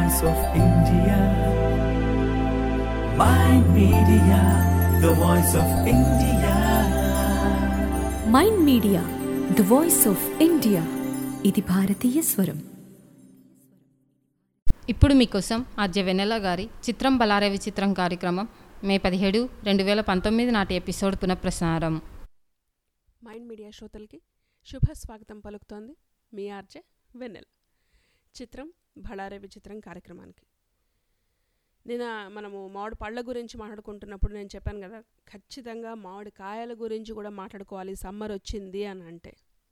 voice of India. My media, the voice of India. Mind Media the voice of India ఇది భారతీయ స్వరం ఇప్పుడు మీకోసం ఆద్య వెన్నెల గారి చిత్రం బలారే విచిత్రం కార్యక్రమం మే పదిహేడు రెండు వేల పంతొమ్మిది నాటి ఎపిసోడ్ పునఃప్రసారం మైండ్ మీడియా శ్రోతలకి శుభ స్వాగతం పలుకుతోంది మీ ఆర్జే వెన్నెల చిత్రం బళారే విచిత్రం కార్యక్రమానికి నిన్న మనము మామిడి పళ్ళ గురించి మాట్లాడుకుంటున్నప్పుడు నేను చెప్పాను కదా ఖచ్చితంగా మామిడి కాయల గురించి కూడా మాట్లాడుకోవాలి సమ్మర్ వచ్చింది అని అంటే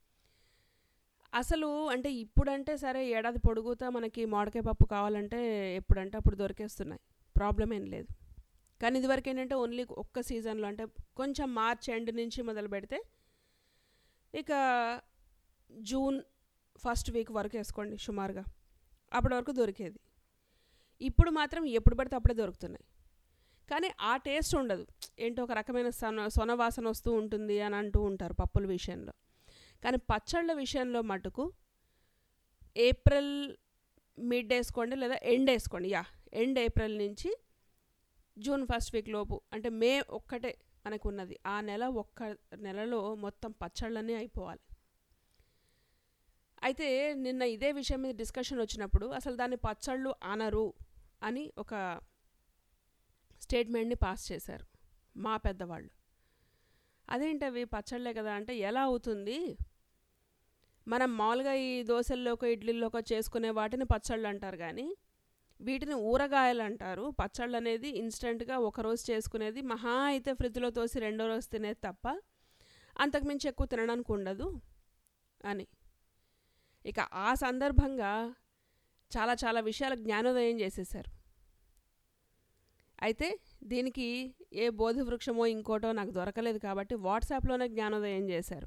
అసలు అంటే ఇప్పుడంటే సరే ఏడాది పొడుగుతా మనకి మామిడికాయ పప్పు కావాలంటే ఎప్పుడంటే అప్పుడు దొరికేస్తున్నాయి ప్రాబ్లం ఏం లేదు కానీ ఇదివరకు ఏంటంటే ఓన్లీ ఒక్క సీజన్లో అంటే కొంచెం మార్చ్ ఎండ్ నుంచి మొదలు పెడితే ఇక జూన్ ఫస్ట్ వీక్ వరకు వేసుకోండి సుమారుగా అప్పటి వరకు దొరికేది ఇప్పుడు మాత్రం ఎప్పుడు పడితే అప్పుడే దొరుకుతున్నాయి కానీ ఆ టేస్ట్ ఉండదు ఏంటో ఒక రకమైన సొన సొన వాసన వస్తూ ఉంటుంది అని అంటూ ఉంటారు పప్పుల విషయంలో కానీ పచ్చళ్ళ విషయంలో మటుకు ఏప్రిల్ మిడ్ వేసుకోండి లేదా ఎండ్ వేసుకోండి యా ఎండ్ ఏప్రిల్ నుంచి జూన్ ఫస్ట్ వీక్ లోపు అంటే మే ఒక్కటే మనకు ఉన్నది ఆ నెల ఒక్క నెలలో మొత్తం పచ్చళ్ళన్నీ అయిపోవాలి అయితే నిన్న ఇదే విషయం మీద డిస్కషన్ వచ్చినప్పుడు అసలు దాన్ని పచ్చళ్ళు అనరు అని ఒక స్టేట్మెంట్ని పాస్ చేశారు మా పెద్దవాళ్ళు అదేంటవి పచ్చళ్ళే కదా అంటే ఎలా అవుతుంది మనం మామూలుగా ఈ దోశల్లోకో ఇడ్లీలోకో చేసుకునే వాటిని పచ్చళ్ళు అంటారు కానీ వీటిని ఊరగాయలు అంటారు పచ్చళ్ళు అనేది ఇన్స్టెంట్గా ఒకరోజు చేసుకునేది మహా అయితే ఫ్రిడ్జ్లో తోసి రెండో రోజు తినేది తప్ప అంతకుమించి ఎక్కువ తినడానికి ఉండదు అని ఇక ఆ సందర్భంగా చాలా చాలా విషయాల జ్ఞానోదయం చేసేసారు అయితే దీనికి ఏ బోధి వృక్షమో ఇంకోటో నాకు దొరకలేదు కాబట్టి వాట్సాప్లోనే జ్ఞానోదయం చేశారు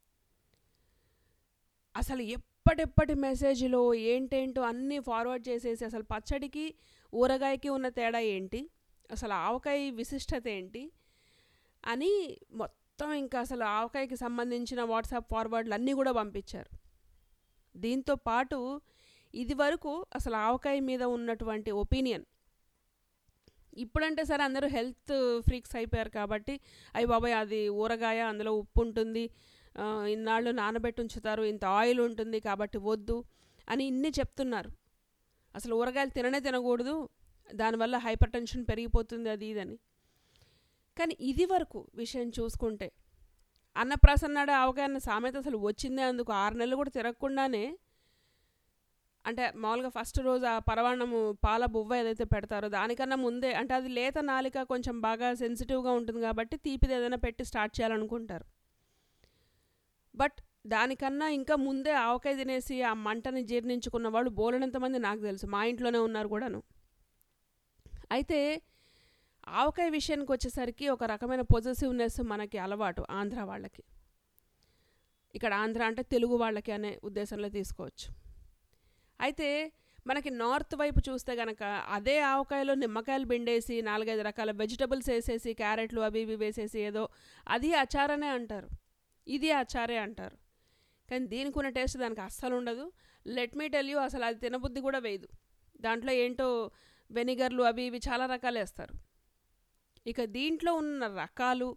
అసలు ఎప్పటిప్పటి మెసేజ్లో ఏంటేంటో అన్నీ ఫార్వర్డ్ చేసేసి అసలు పచ్చడికి ఊరగాయకి ఉన్న తేడా ఏంటి అసలు ఆవకాయ విశిష్టత ఏంటి అని మొత్తం ఇంకా అసలు ఆవకాయకి సంబంధించిన వాట్సాప్ ఫార్వర్డ్లు అన్నీ కూడా పంపించారు దీంతో పాటు ఇది వరకు అసలు ఆవకాయ మీద ఉన్నటువంటి ఒపీనియన్ ఇప్పుడంటే సరే అందరూ హెల్త్ ఫ్రీక్స్ అయిపోయారు కాబట్టి అయ్యి బాబాయ్ అది ఊరగాయ అందులో ఉప్పు ఉంటుంది ఆ, ఇన్నాళ్ళు నానబెట్టి ఉంచుతారు ఇంత ఆయిల్ ఉంటుంది కాబట్టి వద్దు అని ఇన్ని చెప్తున్నారు అసలు ఊరగాయలు తిననే తినకూడదు దానివల్ల హైపర్ టెన్షన్ పెరిగిపోతుంది అది ఇదని కానీ ఇది వరకు విషయం చూసుకుంటే అన్నప్రాసన్నాడు ఆవకాయ అన్న సామెత అసలు వచ్చిందే అందుకు ఆరు నెలలు కూడా తిరగకుండానే అంటే మామూలుగా ఫస్ట్ రోజు ఆ పరవాణము పాల బువ్వ ఏదైతే పెడతారో దానికన్నా ముందే అంటే అది లేత నాలిక కొంచెం బాగా సెన్సిటివ్గా ఉంటుంది కాబట్టి తీపిది ఏదైనా పెట్టి స్టార్ట్ చేయాలనుకుంటారు బట్ దానికన్నా ఇంకా ముందే ఆవకాయ తినేసి ఆ మంటని జీర్ణించుకున్న వాళ్ళు బోలెడంతమంది నాకు తెలుసు మా ఇంట్లోనే ఉన్నారు కూడాను అయితే ఆవకాయ విషయానికి వచ్చేసరికి ఒక రకమైన పొజెసివ్నెస్ మనకి అలవాటు ఆంధ్ర వాళ్ళకి ఇక్కడ ఆంధ్ర అంటే తెలుగు వాళ్ళకి అనే ఉద్దేశంలో తీసుకోవచ్చు అయితే మనకి నార్త్ వైపు చూస్తే గనక అదే ఆవకాయలో నిమ్మకాయలు పిండేసి నాలుగైదు రకాల వెజిటబుల్స్ వేసేసి క్యారెట్లు అవి ఇవి వేసేసి ఏదో అది అచారనే అంటారు ఇది అచారే అంటారు కానీ దీనికి ఉన్న టేస్ట్ దానికి అస్సలు ఉండదు లెట్ మీ టెల్ యూ అసలు అది తినబుద్ధి కూడా వేయదు దాంట్లో ఏంటో వెనిగర్లు అవి ఇవి చాలా రకాలు వేస్తారు ఇక దీంట్లో ఉన్న రకాలు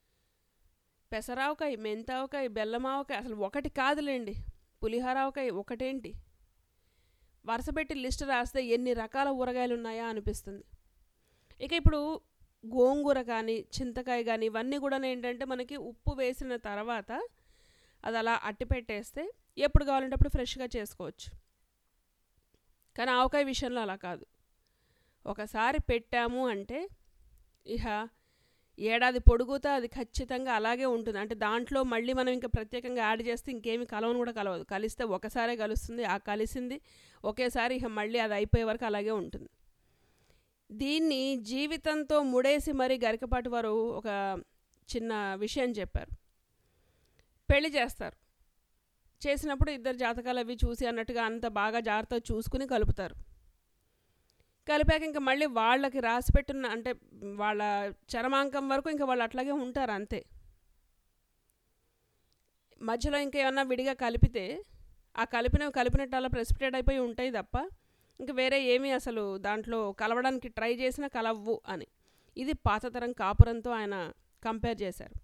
పెసరావకాయ మెంతావకాయ బెల్లమావకాయ అసలు ఒకటి కాదులేండి పులిహోరావకాయ ఒకటేంటి వరుసపెట్టి లిస్ట్ రాస్తే ఎన్ని రకాల ఊరగాయలు ఉన్నాయా అనిపిస్తుంది ఇక ఇప్పుడు గోంగూర కానీ చింతకాయ కానీ ఇవన్నీ కూడా ఏంటంటే మనకి ఉప్పు వేసిన తర్వాత అది అలా అట్టి పెట్టేస్తే ఎప్పుడు కావాలంటే అప్పుడు ఫ్రెష్గా చేసుకోవచ్చు కానీ ఆవకాయ విషయంలో అలా కాదు ఒకసారి పెట్టాము అంటే ఇహ ఏడాది పొడుగుతా అది ఖచ్చితంగా అలాగే ఉంటుంది అంటే దాంట్లో మళ్ళీ మనం ఇంకా ప్రత్యేకంగా యాడ్ చేస్తే ఇంకేమి కలవను కూడా కలవదు కలిస్తే ఒకసారే కలుస్తుంది ఆ కలిసింది ఒకేసారి ఇక మళ్ళీ అది అయిపోయే వరకు అలాగే ఉంటుంది దీన్ని జీవితంతో ముడేసి మరీ గరికపాటి వారు ఒక చిన్న విషయం చెప్పారు పెళ్లి చేస్తారు చేసినప్పుడు ఇద్దరు జాతకాలు అవి చూసి అన్నట్టుగా అంత బాగా జాగ్రత్త చూసుకుని కలుపుతారు కలిపాక ఇంకా మళ్ళీ వాళ్ళకి రాసి పెట్టిన అంటే వాళ్ళ చరమాంకం వరకు ఇంకా వాళ్ళు అట్లాగే ఉంటారు అంతే మధ్యలో ఇంకా ఏమన్నా విడిగా కలిపితే ఆ కలిపినవి కలిపినట్టు అలా ప్రెసిపిటేట్ అయిపోయి ఉంటాయి తప్ప ఇంక వేరే ఏమీ అసలు దాంట్లో కలవడానికి ట్రై చేసినా కలవ్వు అని ఇది పాతతరం కాపురంతో ఆయన కంపేర్ చేశారు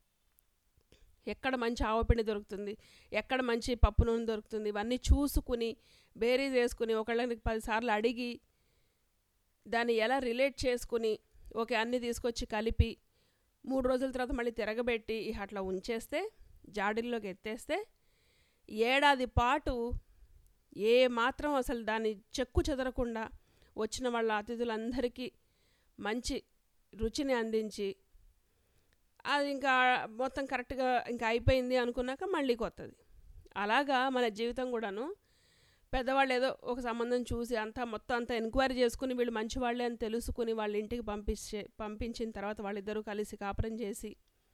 ఎక్కడ మంచి ఆవపిండి దొరుకుతుంది ఎక్కడ మంచి పప్పు నూనె దొరుకుతుంది ఇవన్నీ చూసుకుని బేరీజ్ వేసుకుని ఒకళ్ళకి పదిసార్లు అడిగి దాన్ని ఎలా రిలేట్ చేసుకుని ఓకే అన్నీ తీసుకొచ్చి కలిపి మూడు రోజుల తర్వాత మళ్ళీ తిరగబెట్టి ఇహ అట్లా ఉంచేస్తే జాడీల్లోకి ఎత్తేస్తే ఏడాది పాటు ఏ మాత్రం అసలు దాన్ని చెక్కు చెదరకుండా వచ్చిన వాళ్ళ అతిథులందరికీ మంచి రుచిని అందించి అది ఇంకా మొత్తం కరెక్ట్గా ఇంకా అయిపోయింది అనుకున్నాక మళ్ళీ కొత్తది అలాగా మన జీవితం కూడాను పెద్దవాళ్ళు ఏదో ఒక సంబంధం చూసి అంతా మొత్తం అంతా ఎంక్వైరీ చేసుకుని వీళ్ళు మంచి వాళ్ళే అని తెలుసుకుని వాళ్ళ ఇంటికి పంపించే పంపించిన తర్వాత వాళ్ళిద్దరూ కలిసి కాపురం చేసి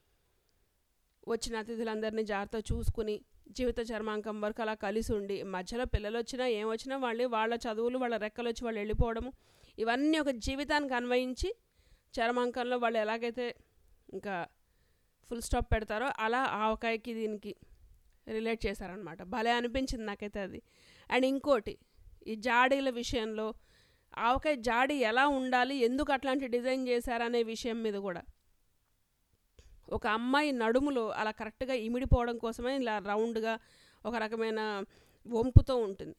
వచ్చిన అతిథులందరినీ జాగ్రత్త చూసుకుని జీవిత చర్మాంకం వరకు అలా కలిసి ఉండి మధ్యలో పిల్లలు వచ్చినా ఏం వచ్చినా వాళ్ళు వాళ్ళ చదువులు వాళ్ళ రెక్కలు వచ్చి వాళ్ళు వెళ్ళిపోవడము ఇవన్నీ ఒక జీవితానికి అన్వయించి చర్మాంకంలో వాళ్ళు ఎలాగైతే ఇంకా ఫుల్ స్టాప్ పెడతారో అలా ఆవకాయకి దీనికి రిలేట్ చేశారనమాట భలే అనిపించింది నాకైతే అది అండ్ ఇంకోటి ఈ జాడీల విషయంలో ఆవకాయ జాడీ ఎలా ఉండాలి ఎందుకు అట్లాంటి డిజైన్ చేశారనే విషయం మీద కూడా ఒక అమ్మాయి నడుములో అలా కరెక్ట్గా ఇమిడిపోవడం కోసమే ఇలా రౌండ్గా ఒక రకమైన వంపుతో ఉంటుంది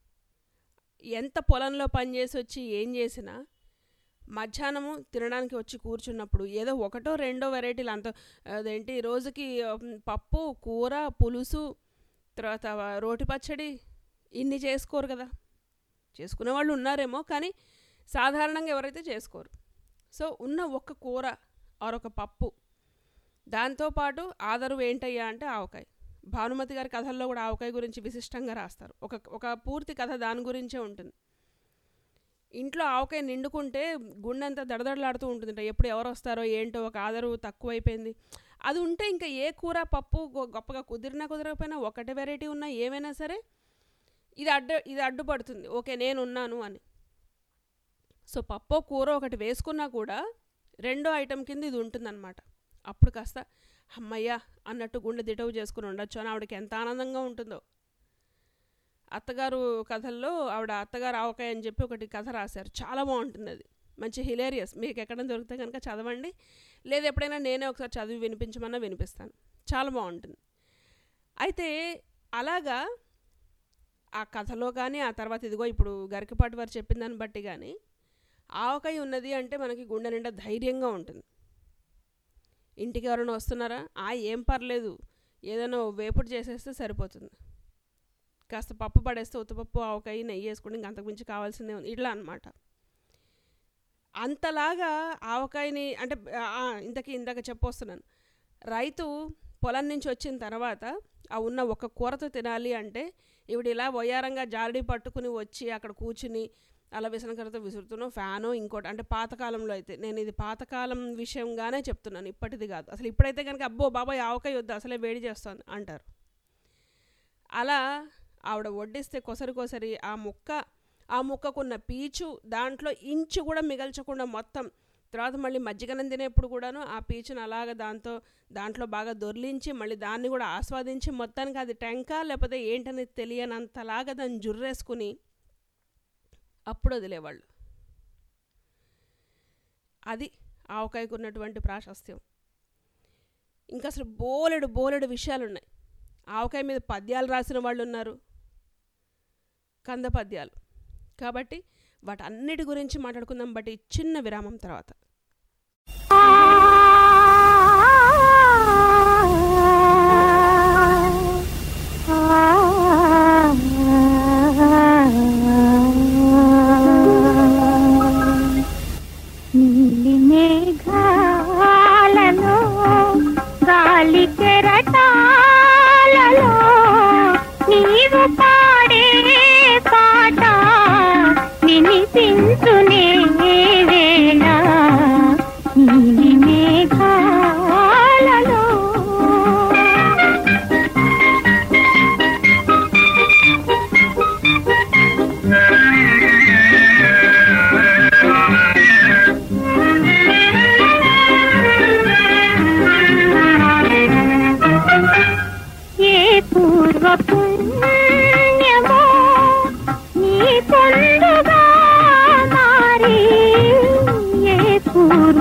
ఎంత పొలంలో పనిచేసి వచ్చి ఏం చేసినా మధ్యాహ్నము తినడానికి వచ్చి కూర్చున్నప్పుడు ఏదో ఒకటో రెండో వెరైటీలు అంత అదేంటి రోజుకి ఉమ్, పప్పు కూర పులుసు తర్వాత రోటి పచ్చడి ఇన్ని చేసుకోరు కదా చేసుకునే వాళ్ళు ఉన్నారేమో కానీ సాధారణంగా ఎవరైతే చేసుకోరు సో ఉన్న ఒక్క కూర ఆర్ ఒక పప్పు దాంతోపాటు ఆదరు ఏంటయ్యా అంటే ఆవకాయ భానుమతి గారి కథల్లో కూడా ఆవకాయ గురించి విశిష్టంగా రాస్తారు ఒక ఒక పూర్తి కథ దాని గురించే ఉంటుంది ఇంట్లో ఆవకాయ నిండుకుంటే గుండె అంతా దడదడలాడుతూ ఉంటుంది ఎప్పుడు ఎవరు వస్తారో ఏంటో ఒక ఆదరు తక్కువైపోయింది అది ఉంటే ఇంకా ఏ కూర పప్పు గొ- గొప్పగా కుదిరినా కుదరకపోయినా ఒకటే వెరైటీ ఉన్నా ఏమైనా సరే ఇది అడ్డు ఇది అడ్డుపడుతుంది ఓకే నేను ఉన్నాను అని సో పప్పు కూర ఒకటి వేసుకున్నా కూడా రెండో ఐటెం కింద ఇది ఉంటుందన్నమాట అప్పుడు కాస్త అమ్మయ్య అన్నట్టు గుండె దిటవు చేసుకుని ఉండొచ్చు అని ఆవిడకి ఎంత ఆనందంగా ఉంటుందో అత్తగారు కథల్లో ఆవిడ అత్తగారు ఆవకాయ అని చెప్పి ఒకటి కథ రాశారు చాలా బాగుంటుంది అది మంచి హిలేరియస్ మీకు ఎక్కడ దొరికితే కనుక చదవండి లేదా ఎప్పుడైనా నేనే ఒకసారి చదివి వినిపించమన్నా వినిపిస్తాను చాలా బాగుంటుంది అయితే అలాగా ఆ కథలో కానీ ఆ తర్వాత ఇదిగో ఇప్పుడు గరికపాటి వారు చెప్పిన దాన్ని బట్టి కానీ ఆవకాయ ఉన్నది అంటే మనకి గుండె నిండా ధైర్యంగా ఉంటుంది ఇంటికి ఎవరైనా వస్తున్నారా ఆ ఏం పర్లేదు ఏదైనా వేపుడు చేసేస్తే సరిపోతుంది కాస్త పప్పు పడేస్తే ఉత్తపప్పు ఆవకాయ నెయ్యి వేసుకుని ఇంక అంతకుమించి కావాల్సిందే ఉంది ఇట్లా అనమాట అంతలాగా ఆవకాయని అంటే ఆ, ఇంతకీ ఇందాక చెప్పొస్తున్నాను రైతు పొలం నుంచి వచ్చిన తర్వాత ఆ ఉన్న ఒక కూరతో తినాలి అంటే ఇవిడ ఇలా వయ్యారంగా జారడి పట్టుకుని వచ్చి అక్కడ కూర్చుని అలా విసనకరతో విసురుతున్నాం ఫ్యాను ఇంకోటి అంటే పాతకాలంలో అయితే నేను ఇది పాతకాలం విషయంగానే చెప్తున్నాను ఇప్పటిది కాదు అసలు ఇప్పుడైతే కనుక అబ్బో బాబాయ్ ఆవకాయ వద్దు అసలే వేడి చేస్తుంది అంటారు అలా ఆవిడ వడ్డిస్తే కొసరి కొసరి ఆ ముక్క ఆ ముక్కకున్న పీచు దాంట్లో ఇంచు కూడా మిగల్చకుండా మొత్తం తర్వాత మళ్ళీ మజ్జిగనం తినేప్పుడు కూడాను ఆ పీచును అలాగ దాంతో దాంట్లో బాగా దొర్లించి మళ్ళీ దాన్ని కూడా ఆస్వాదించి మొత్తానికి అది టెంక లేకపోతే ఏంటనేది తెలియనంతలాగా దాన్ని జుర్రేసుకుని అప్పుడు వదిలేవాళ్ళు అది ఆవకాయకు ఉన్నటువంటి ప్రాశస్త్యం ఇంకా అసలు బోలెడు బోలెడు విషయాలు ఉన్నాయి ఆవకాయ మీద పద్యాలు రాసిన వాళ్ళు ఉన్నారు కంద పద్యాలు కాబట్టి వాటన్నిటి గురించి మాట్లాడుకుందాం బట్ ఈ చిన్న విరామం తర్వాత నీలి మేఘాలలో గాలి కెరటాలలో నీవు పాడే పాట వినిపించునే వేళ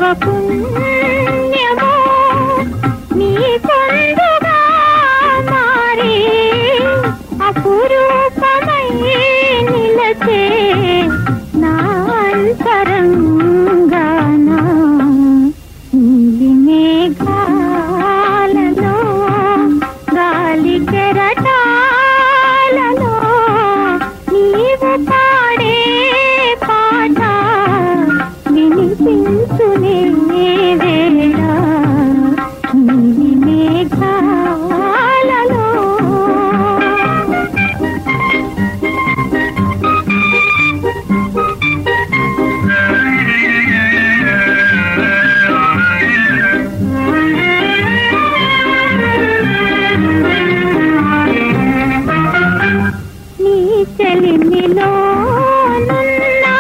పుణ్యమో నీ పొందుగా మారి అపురూపమై నిలచే నా అంతరంగాన నీలి మేఘాలలో గాలి కెరటాలలో నీవు పాడే పాట వినిపించునే వేళ నీలి మేఘాలలో నీ చెలిమిలో నున్నా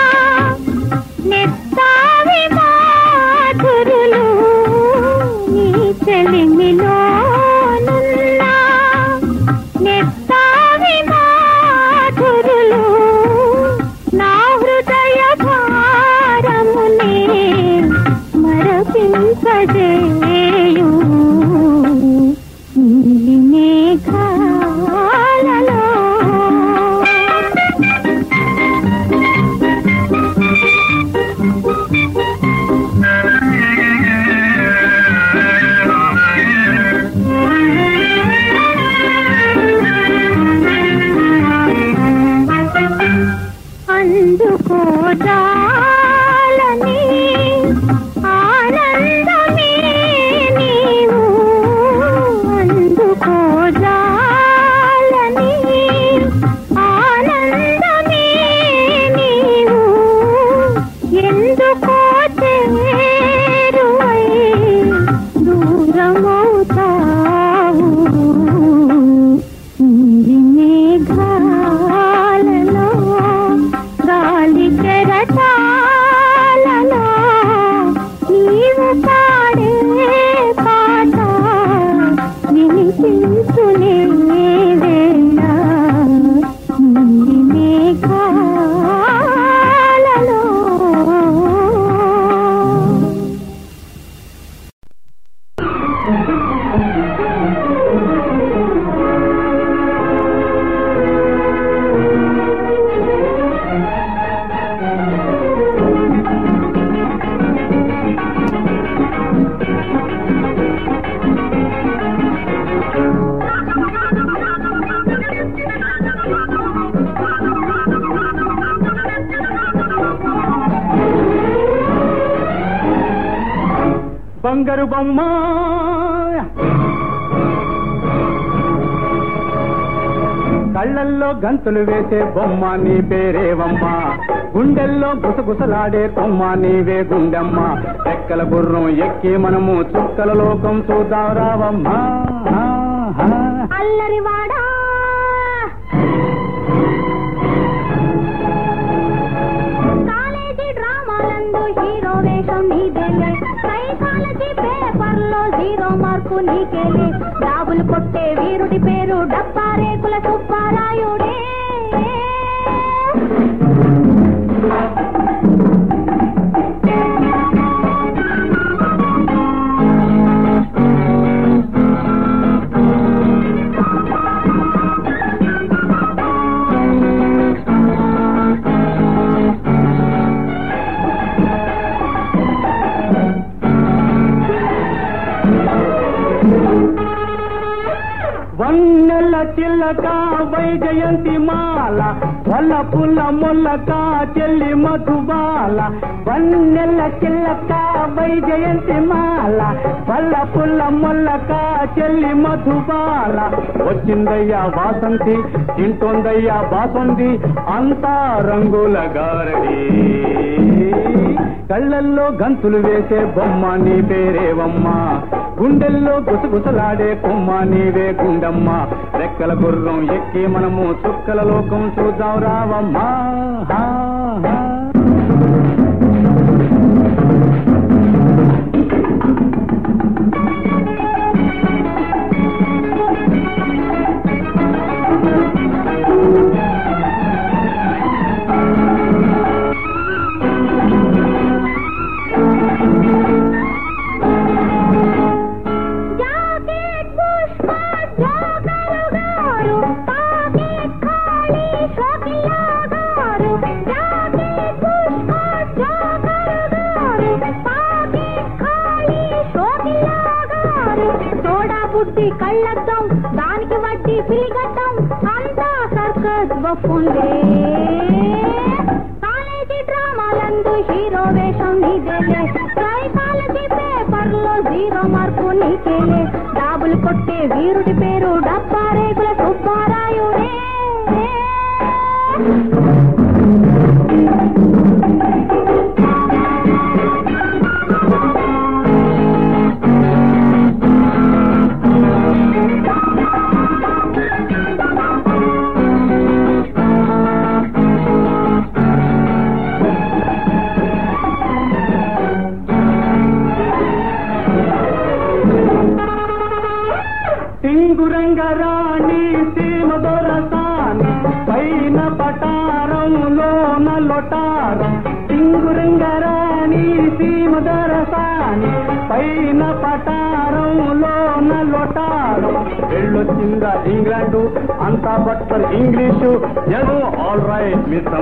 నెత్తావి మాధురులు నీ చెలిమిలో నున్నా నెత్తావి మాధురులు నా హృదయ భారమునే మరపింపజేయు నీలి మేఘాలలో అందుకోదాలని ఆనందమే నీవు అందుకోదాలని ఆనందమే నీవు ఎందుకో చేరువై దూరమవుతావు నీలి మేఘాలలో గాలి కెరటాలలో నీవు పాడే పాట వినిపించునే వేళ నీలి మేఘాలలో బంగారు బొమ్మ కళ్ళల్లో గంతులు వేసే బొమ్మ నీ పేరేవమ్మ గుండెల్లో గుసగుసలాడే కొమ్మ నీవే గుండెమ్మ ఎక్కల గుర్రం ఎక్కి మనము చుక్కల లోకం చూద్దాం రావమ్మా ఆ, ఆ. అల్లరివాడా కాలేజీ డ్రామాలందు హీరో వేషం నీదేలే సైకాలజీ పేపర్లో జీరో మార్కు నీకేలే డాబులు కొట్టే వీరుడి పేరు డబ్బా రేకుల సుబ్బారాయుడే వన్నెల చిల్లక వైజయంతి మాల వల్ల పుల్ల మొల్లక చెల్లి మధుబాల వన్నెల చిల్లక వైజయంతి మాల వల్ల పుల్ల మొల్లక చెల్లి మధుబాల వచ్చిందయ్యా వాసంతి తింటోందయ్యా బాసంది అంతా రంగుల గారడి కళ్ళల్లో గంతులు వేసే బొమ్మ నీ పేరేవమ్మా గుండెల్లో గుసగుసలాడే కొమ్మ నీవే గుండమ్మ రెక్కల గుర్రం ఎక్కి మనము చుక్కల లోకం చూద్దాం రావమ్మా హా, హా. చూసి కళ్ళద్దాం దానికి వడ్డీ పిలిగడ్డాం అంతా సర్కస్ బొప్పుందే కాలేజీ డ్రామాలందు హీరో వేషం నీదేలే సైకాలజీ పేపర్లో జీరో మార్కు నీకేలే డాబులు కొట్టే వీరుడి పేరు డబ్బా రేగుల సుబ్బారాయుడే టింగురంగరాణి సీమ దొరసాని పైన పటారంలోన లొటారం టింగురంగరాణి సీమ దొరసాని పైన పటారంలోన లొటారం వెళ్ళొచ్చిందా ఇంగ్లాండు అంతా బట్టర్ ఇంగ్లీషు ఎదో ఆల్ రైట్ మిస్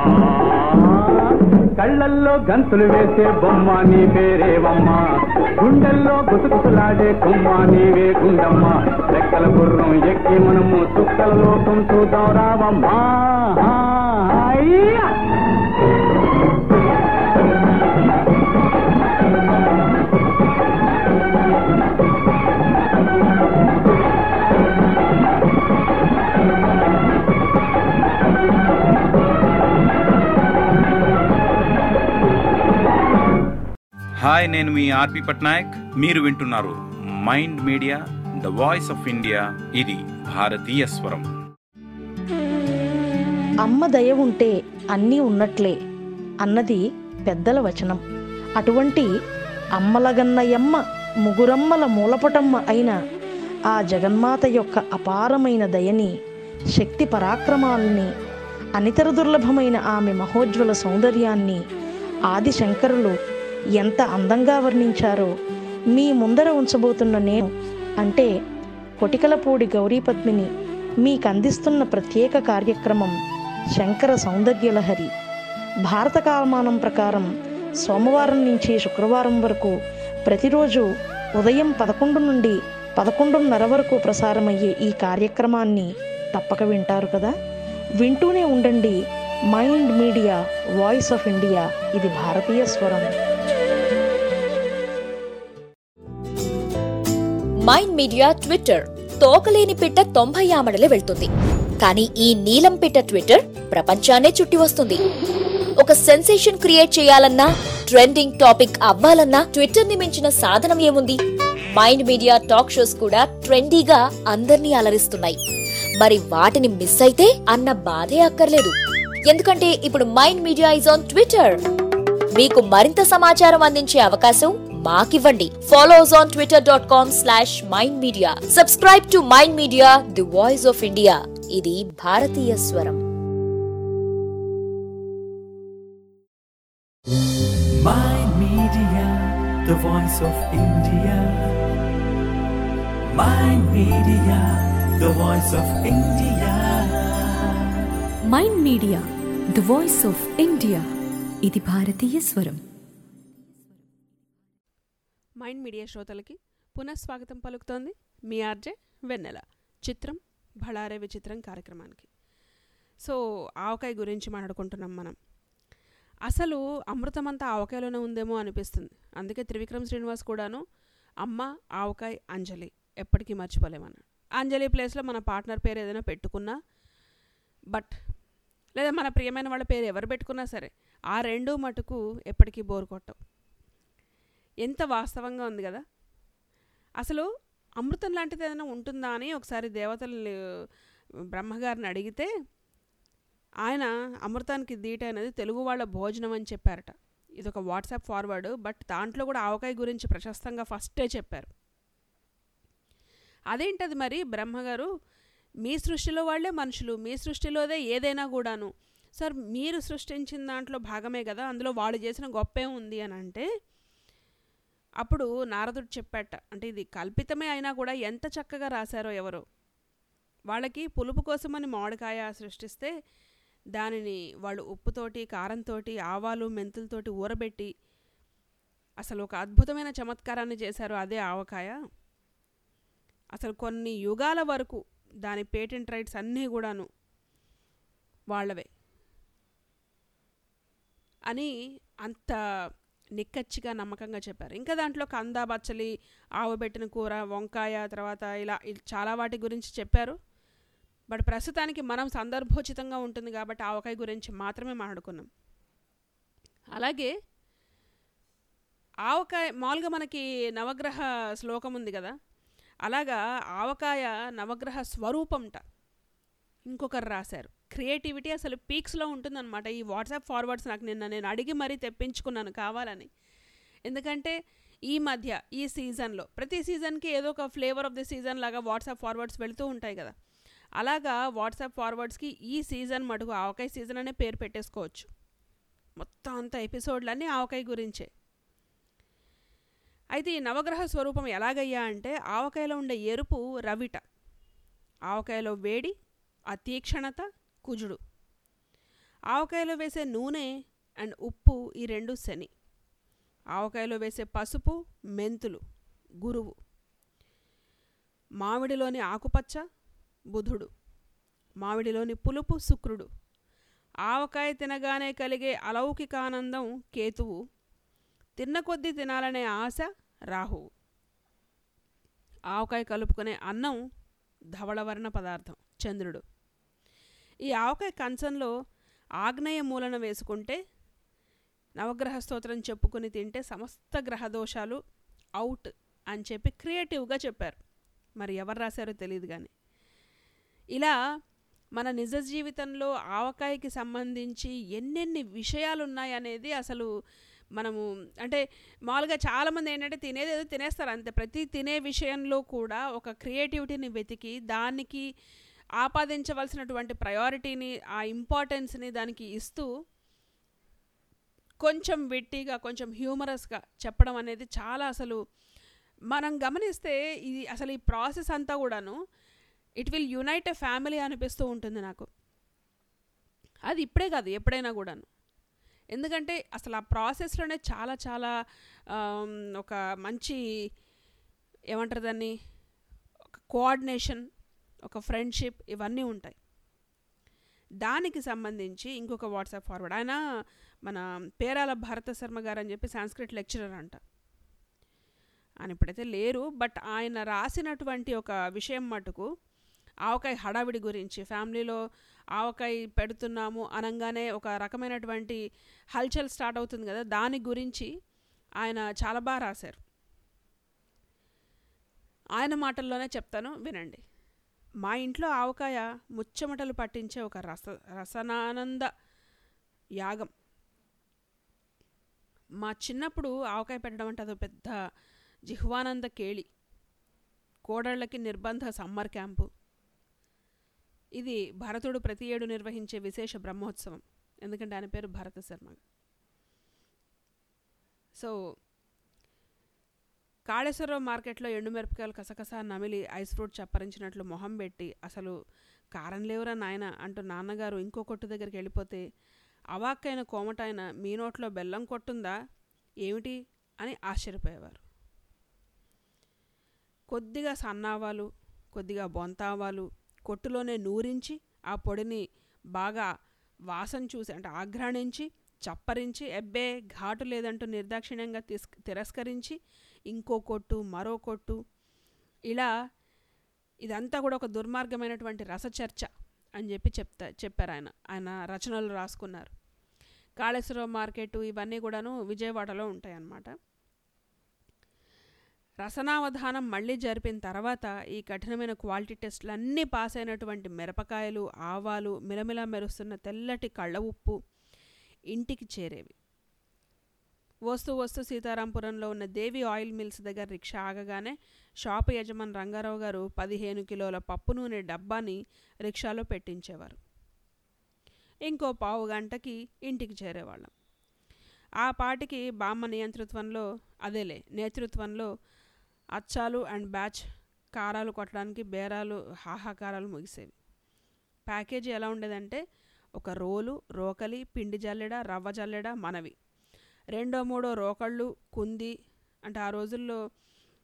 కళ్ళల్లో గంతులు వేసే బొమ్మ నీ పేరేవమ్మ గుండెల్లో గుసగుసలాడే కొమ్మ నీవే గుండమ్మ రెక్కల గుర్రం ఎక్కి మనము చుక్కల లోకం చూద్దాం రావమ్మా అయ్యా! హాయ్ నేను మీ ఆర్పి పట్నాయక్ మీరు వింటున్నారు Mind Media the voice of India ఇది భారతీయ స్వరం అమ్మ దయ ఉంటే అన్నీ ఉన్నట్లే అన్నది పెద్దల వచనం అటువంటి అమ్మలగన్నయమ్మ ముగురమ్మల మూలపటమ్మ అయిన ఆ జగన్మాత యొక్క అపారమైన దయని శక్తి పరాక్రమాల్ని అనితర దుర్లభమైన ఆమె మహోజ్వల సౌందర్యాన్ని ఆది శంకరులు ఎంత అందంగా వర్ణించారో మీ ముందర ఉంచబోతున్న నేను అంటే కొటికలపూడి గౌరీపద్మిని మీకు అందిస్తున్న ప్రత్యేక కార్యక్రమం శంకర సౌందర్యలహరి భారత కాలమానం ప్రకారం సోమవారం నుంచి శుక్రవారం వరకు ప్రతిరోజు ఉదయం పదకొండు నుండి పదకొండున్నర వరకు ప్రసారమయ్యే ఈ కార్యక్రమాన్ని తప్పక వింటారు కదా వింటూనే ఉండండి Mind Media voice of India ఇది భారతీయ స్వరం మైండ్ మీడియా ట్విట్టర్ తోకలేని పిట్ట తొంభై ఆమడలే వెళ్తుంది కానీ ఈ నీలం పిట్ట ట్విట్టర్ ప్రపంచాన్నే చుట్టి వస్తుంది ఒక సెన్సేషన్ క్రియేట్ చేయాలన్నా ట్రెండింగ్ టాపిక్ అవ్వాలన్నా ట్విట్టర్ ని మించిన సాధనం ఏముంది మైండ్ మీడియా టాక్ షోస్ కూడా ట్రెండీగా అందర్నీ అలరిస్తున్నాయి మరి వాటిని మిస్ అయితే అన్న బాధే అక్కర్లేదు ఎందుకంటే ఇప్పుడు Mind Media is on Twitter మీకు మరింత సమాచారం అందించే అవకాశం మాకివ్వండి follow us on Twitter dot com slash Mind Media subscribe to Mind Media the voice of India ఇది భారతీయ స్వరం Mind Media, the voice of India. Mind Media, the voice of India. Mind Media the voice of India ఇది భారతీయ స్వరం mind media శ్రోతలకి పునఃస్వాగతం పలుకుతోంది మీ RJ వెన్నెల చిత్రం భళారే విచిత్రం కార్యక్రమానికి సో ఆవకాయ గురించి మాట్లాడుకుంటున్నాం మనం అసలు అమృతమంతా ఆవకాయలోనే ఉందేమో అనిపిస్తుంది అందుకే త్రివిక్రమ్ శ్రీనివాస్ కూడాను అమ్మ ఆవకాయ అంజలి ఎప్పటికీ మర్చిపోలేమన్నాడు అంజలి ప్లేస్లో మన పార్ట్నర్ పేరు ఏదైనా పెట్టుకున్నా బట్ లేదా మన ప్రియమైన వాళ్ళ పేరు ఎవరు పెట్టుకున్నా సరే ఆ రెండు మటుకు ఎప్పటికీ బోరు కొట్టవు ఎంత వాస్తవంగా ఉంది కదా అసలు అమృతం లాంటిది ఏదైనా ఉంటుందా అని ఒకసారి దేవతలు బ్రహ్మగారిని అడిగితే ఆయన అమృతానికి దీట అనేది తెలుగు వాళ్ళ భోజనం అని చెప్పారట ఇది ఒక వాట్సాప్ ఫార్వర్డ్ బట్ దాంట్లో కూడా ఆవకాయ గురించి ప్రశస్తంగా ఫస్టే చెప్పారు అదేంటది మరి బ్రహ్మగారు మీ సృష్టిలో వాళ్ళే మనుషులు మీ సృష్టిలోదే ఏదైనా కూడాను సార్ మీరు సృష్టించిన దాంట్లో భాగమే కదా అందులో వాళ్ళు చేసిన గొప్పే ఉంది అని అంటే అప్పుడు నారదుడు చెప్పాట అంటే ఇది కల్పితమే అయినా కూడా ఎంత చక్కగా రాశారో ఎవరో వాళ్ళకి పులుపు కోసమని మామిడికాయ సృష్టిస్తే దానిని వాళ్ళు ఉప్పుతోటి కారంతోటి ఆవాలు మెంతులతోటి ఊరబెట్టి అసలు ఒక అద్భుతమైన చమత్కారాన్ని చేశారు అదే ఆవకాయ అసలు కొన్ని యుగాల వరకు దాని పేటెంట్ రైట్స్ అన్నీ కూడాను వాళ్ళవే అని అంత నిక్కచ్చిగా నమ్మకంగా చెప్పారు ఇంకా దాంట్లో కంద బచ్చలి ఆవబెట్టిన కూర వంకాయ తర్వాత ఇలా ఇ- చాలా వాటి గురించి చెప్పారు బట్ ప్రస్తుతానికి మనం సందర్భోచితంగా ఉంటుంది కాబట్టి ఆవకాయ గురించి మాత్రమే మాట్లాడుకున్నాం అలాగే ఆవకాయ మామూలుగా మనకి నవగ్రహ శ్లోకం ఉంది కదా అలాగా ఆవకాయ నవగ్రహ స్వరూపంట ఇంకొకరు రాశారు క్రియేటివిటీ అసలు పీక్స్లో ఉంటుందన్నమాట ఈ వాట్సాప్ ఫార్వర్డ్స్ నాకు నిన్న నేను అడిగి మరీ తెప్పించుకున్నాను కావాలని ఎందుకంటే ఈ మధ్య ఈ సీజన్లో ప్రతి సీజన్కి ఏదో ఒక ఫ్లేవర్ ఆఫ్ ది సీజన్ లాగా వాట్సాప్ ఫార్వర్డ్స్ వెళ్తూ ఉంటాయి కదా అలాగా వాట్సాప్ ఫార్వర్డ్స్కి ఈ సీజన్ మటుకు ఆవకాయ సీజన్ అనే పేరు పెట్టేసుకోవచ్చు మొత్తం అంత ఎపిసోడ్లన్నీ ఆవకాయ గురించే అయితే ఈ నవగ్రహ స్వరూపం ఎలాగయ్యా అంటే ఆవకాయలో ఉండే ఎరుపు రవిట ఆవకాయలో వేడి అతీక్షణత కుజుడు ఆవకాయలో వేసే నూనె అండ్ ఉప్పు ఈ రెండు శని ఆవకాయలో వేసే పసుపు మెంతులు గురువు మామిడిలోని ఆకుపచ్చ బుధుడు మామిడిలోని పులుపు శుక్రుడు ఆవకాయ తినగానే కలిగే అలౌకికానందం కేతువు తిన్న కొద్దీ తినాలనే ఆశ రాహువు ఆవకాయ కలుపుకునే అన్నం ధవళవర్ణ పదార్థం చంద్రుడు ఈ ఆవకాయ కంచంలో ఆగ్నేయ మూలన వేసుకుంటే నవగ్రహ స్తోత్రం చెప్పుకుని తింటే సమస్త గ్రహ దోషాలు అవుట్ అని చెప్పి క్రియేటివ్గా చెప్పారు మరి ఎవరు రాశారో తెలియదు కానీ ఇలా మన నిజ జీవితంలో ఆవకాయకి సంబంధించి ఎన్నెన్ని విషయాలు ఉన్నాయనేది అసలు మనము అంటే మామూలుగా చాలామంది ఏంటంటే తినేది ఏదో తినేస్తారు అంతే ప్రతి తినే విషయంలో కూడా ఒక క్రియేటివిటీని వెతికి దానికి ఆపాదించవలసినటువంటి ప్రయారిటీని ఆ ఇంపార్టెన్స్ని దానికి ఇస్తూ కొంచెం వెట్టిగా కొంచెం హ్యూమరస్గా చెప్పడం అనేది చాలా అసలు మనం గమనిస్తే ఇది అసలు ఈ ప్రాసెస్ అంతా కూడాను it will unite a family అనిపిస్తూ ఉంటుంది నాకు అది ఇప్పుడే కాదు ఎప్పుడైనా కూడాను ఎందుకంటే అసలు ఆ ప్రాసెస్లోనే చాలా చాలా ఆమ్, ఒక మంచి ఏమంటారు దాన్ని ఒక కోఆర్డినేషన్ ఒక ఫ్రెండ్షిప్ ఇవన్నీ ఉంటాయి దానికి సంబంధించి ఇంకొక వాట్సాప్ ఫార్వర్డ్ ఆయన మన పేరాల భారత శర్మ గారు అని చెప్పి సాంస్క్రిట్ లెక్చరర్ అంట ఆయన ఇప్పుడైతే లేరు బట్ ఆయన రాసినటువంటి ఒక విషయం మటుకు ఆవకాయ హడావిడి గురించి ఫ్యామిలీలో ఆవకాయ పెడుతున్నాము అనగానే ఒక రకమైనటువంటి హల్చల్ స్టార్ట్ అవుతుంది కదా దాని గురించి ఆయన చాలా బాగా రాశారు ఆయన మాటల్లోనే చెప్తాను వినండి మా ఇంట్లో ఆవకాయ ముచ్చమటలు పట్టించే ఒక రస రసనానంద యాగం మా చిన్నప్పుడు ఆవకాయ పెట్టడం అంటే అదో పెద్ద జిహ్వానంద కేళి కోడళ్ళకి నిర్బంధ సమ్మర్ క్యాంపు ఇది భరతుడు ప్రతి ఏడు నిర్వహించే విశేష బ్రహ్మోత్సవం ఎందుకంటే ఆయన పేరు భరత శర్మ సో కాళేశ్వరరావు మార్కెట్లో ఎండుమిరపకాయలు కసకస నమిలి ఐస్ ఫ్రూట్ చప్పరించినట్లు మొహం పెట్టి అసలు కారం లేవురా నాయన అంటూ నాన్నగారు ఇంకో కొట్టు దగ్గరికి వెళ్ళిపోతే అవాక్కైన కోమటాయన మీ నోట్లో బెల్లం కొట్టుందా ఏమిటి అని ఆశ్చర్యపోయేవారు కొద్దిగా సన్నావాలు కొద్దిగా బొంతావాలు కొట్టులోనే నూరించి ఆ పొడిని బాగా వాసన చూసి అంటే ఆఘ్రాణించి చప్పరించి ఎబ్బే ఘాటు లేదంటూ నిర్దాక్షిణ్యంగా తిస్ తిరస్కరించి ఇంకో కొట్టు మరో కొట్టు ఇలా ఇదంతా కూడా ఒక దుర్మార్గమైనటువంటి రసచర్చ అని చెప్పి చెప్తా చెప్పారు ఆయన ఆయన రచనలు రాసుకున్నారు కాళేశ్వరరావు మార్కెట్ ఇవన్నీ కూడాను విజయవాడలో ఉంటాయి అన్నమాట రసనావధానం మళ్ళీ జరిపిన తర్వాత ఈ కఠినమైన క్వాలిటీ టెస్టులు అన్నీ పాస్ అయినటువంటి మిరపకాయలు ఆవాలు మిలమిలా మెరుస్తున్న తెల్లటి కళ్ళ ఉప్పు ఇంటికి చేరేవి వస్తూ వస్తూ సీతారాంపురంలో ఉన్న దేవి ఆయిల్ మిల్స్ దగ్గర రిక్షా ఆగగానే షాపు యజమాని రంగారావు గారు పదిహేను కిలోల పప్పు నూనె డబ్బాని రిక్షాలో పెట్టించేవారు ఇంకో పావు గంటకి ఇంటికి చేరేవాళ్ళం ఆ పాటికి బామ్మ నియంతృత్వంలో అదేలే నేతృత్వంలో అచ్చాలు అండ్ బ్యాచ్ కారాలు కొట్టడానికి బేరాలు హాహాకారాలు ముగిసేవి ప్యాకేజీ ఎలా ఉండేదంటే ఒక రోలు రోకలి పిండి జల్లెడ రవ్వ జల్లెడ మనవి రెండో మూడో రోకళ్ళు కుంది అంటే ఆ రోజుల్లో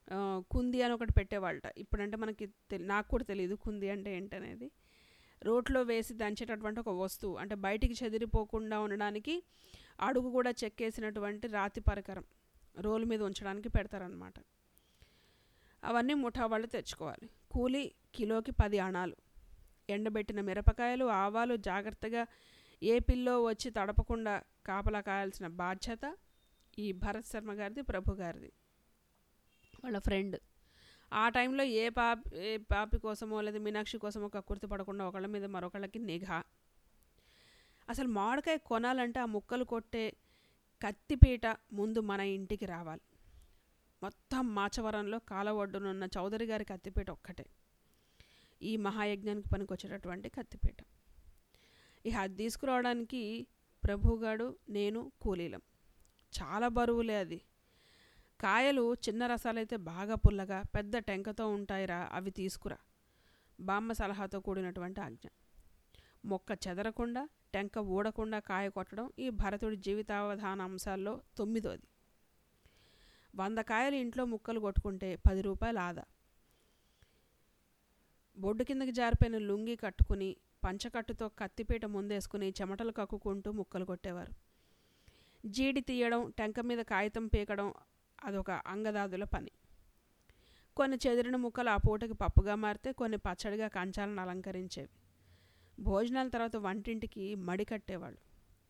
ఆ, కుంది అని ఒకటి పెట్టేవాళ్ళట ఇప్పుడంటే మనకి తెలి నాకు కూడా తెలియదు కుంది అంటే ఏంటనేది రోట్లో వేసి దంచేటటువంటి ఒక వస్తువు అంటే బయటికి చెదిరిపోకుండా ఉండడానికి అడుగు కూడా చెక్కేసినటువంటి రాతి పరికరం రోలు మీద ఉంచడానికి పెడతారనమాట అవన్నీ ముఠా వాళ్ళు తెచ్చుకోవాలి కూలి కిలోకి పది అణాలు ఎండబెట్టిన మిరపకాయలు ఆవాలు జాగ్రత్తగా ఏ పిల్లో వచ్చి తడపకుండా కాపలా కాయాల్సిన బాధ్యత ఈ భరత్ శర్మ గారిది ప్రభు గారిది వాళ్ళ ఫ్రెండ్ ఆ టైంలో ఏ పాపి ఏ పాపి కోసమో లేదా మీనాక్షి కోసమో కక్కుర్తి పడకుండా ఒకళ్ళ మీద మరొకళ్ళకి నిఘా అసలు మామిడికాయ కొనాలంటే ఆ ముక్కలు కొట్టే కత్తిపీట ముందు మన ఇంటికి రావాలి మొత్తం మాచవరంలో కాల ఒడ్డునున్న చౌదరి గారి కత్తిపీట ఒక్కటే ఈ మహాయజ్ఞానికి పనికొచ్చేటటువంటి కత్తిపీట ఇక అది తీసుకురావడానికి ప్రభుగాడు నేను కూలీలం చాలా బరువులే అది కాయలు చిన్న రసాలైతే బాగా పుల్లగా పెద్ద టెంకతో ఉంటాయిరా అవి తీసుకురా బామ్మ సలహాతో కూడినటువంటి ఆజ్ఞ మొక్క చెదరకుండా టెంక ఊడకుండా కాయ కొట్టడం ఈ భరతుడి జీవితావధాన అంశాల్లో తొమ్మిదోది వంద కాయలు ఇంట్లో ముక్కలు కొట్టుకుంటే పది రూపాయలు ఆదా బొడ్డు కిందకి జారిపోయిన లుంగి కట్టుకుని పంచకట్టుతో కత్తిపీట ముందేసుకుని చెమటలు కక్కుకుంటూ ముక్కలు కొట్టేవారు జీడి తీయడం టెంక మీద కాగితం పీకడం అదొక అంగదాదుల పని కొన్ని చెదిరిన ముక్కలు ఆ పూటకి పప్పుగా మారితే కొన్ని పచ్చడిగా కంచాలను అలంకరించేవి భోజనాల తర్వాత వంటింటికి మడి కట్టేవాళ్ళు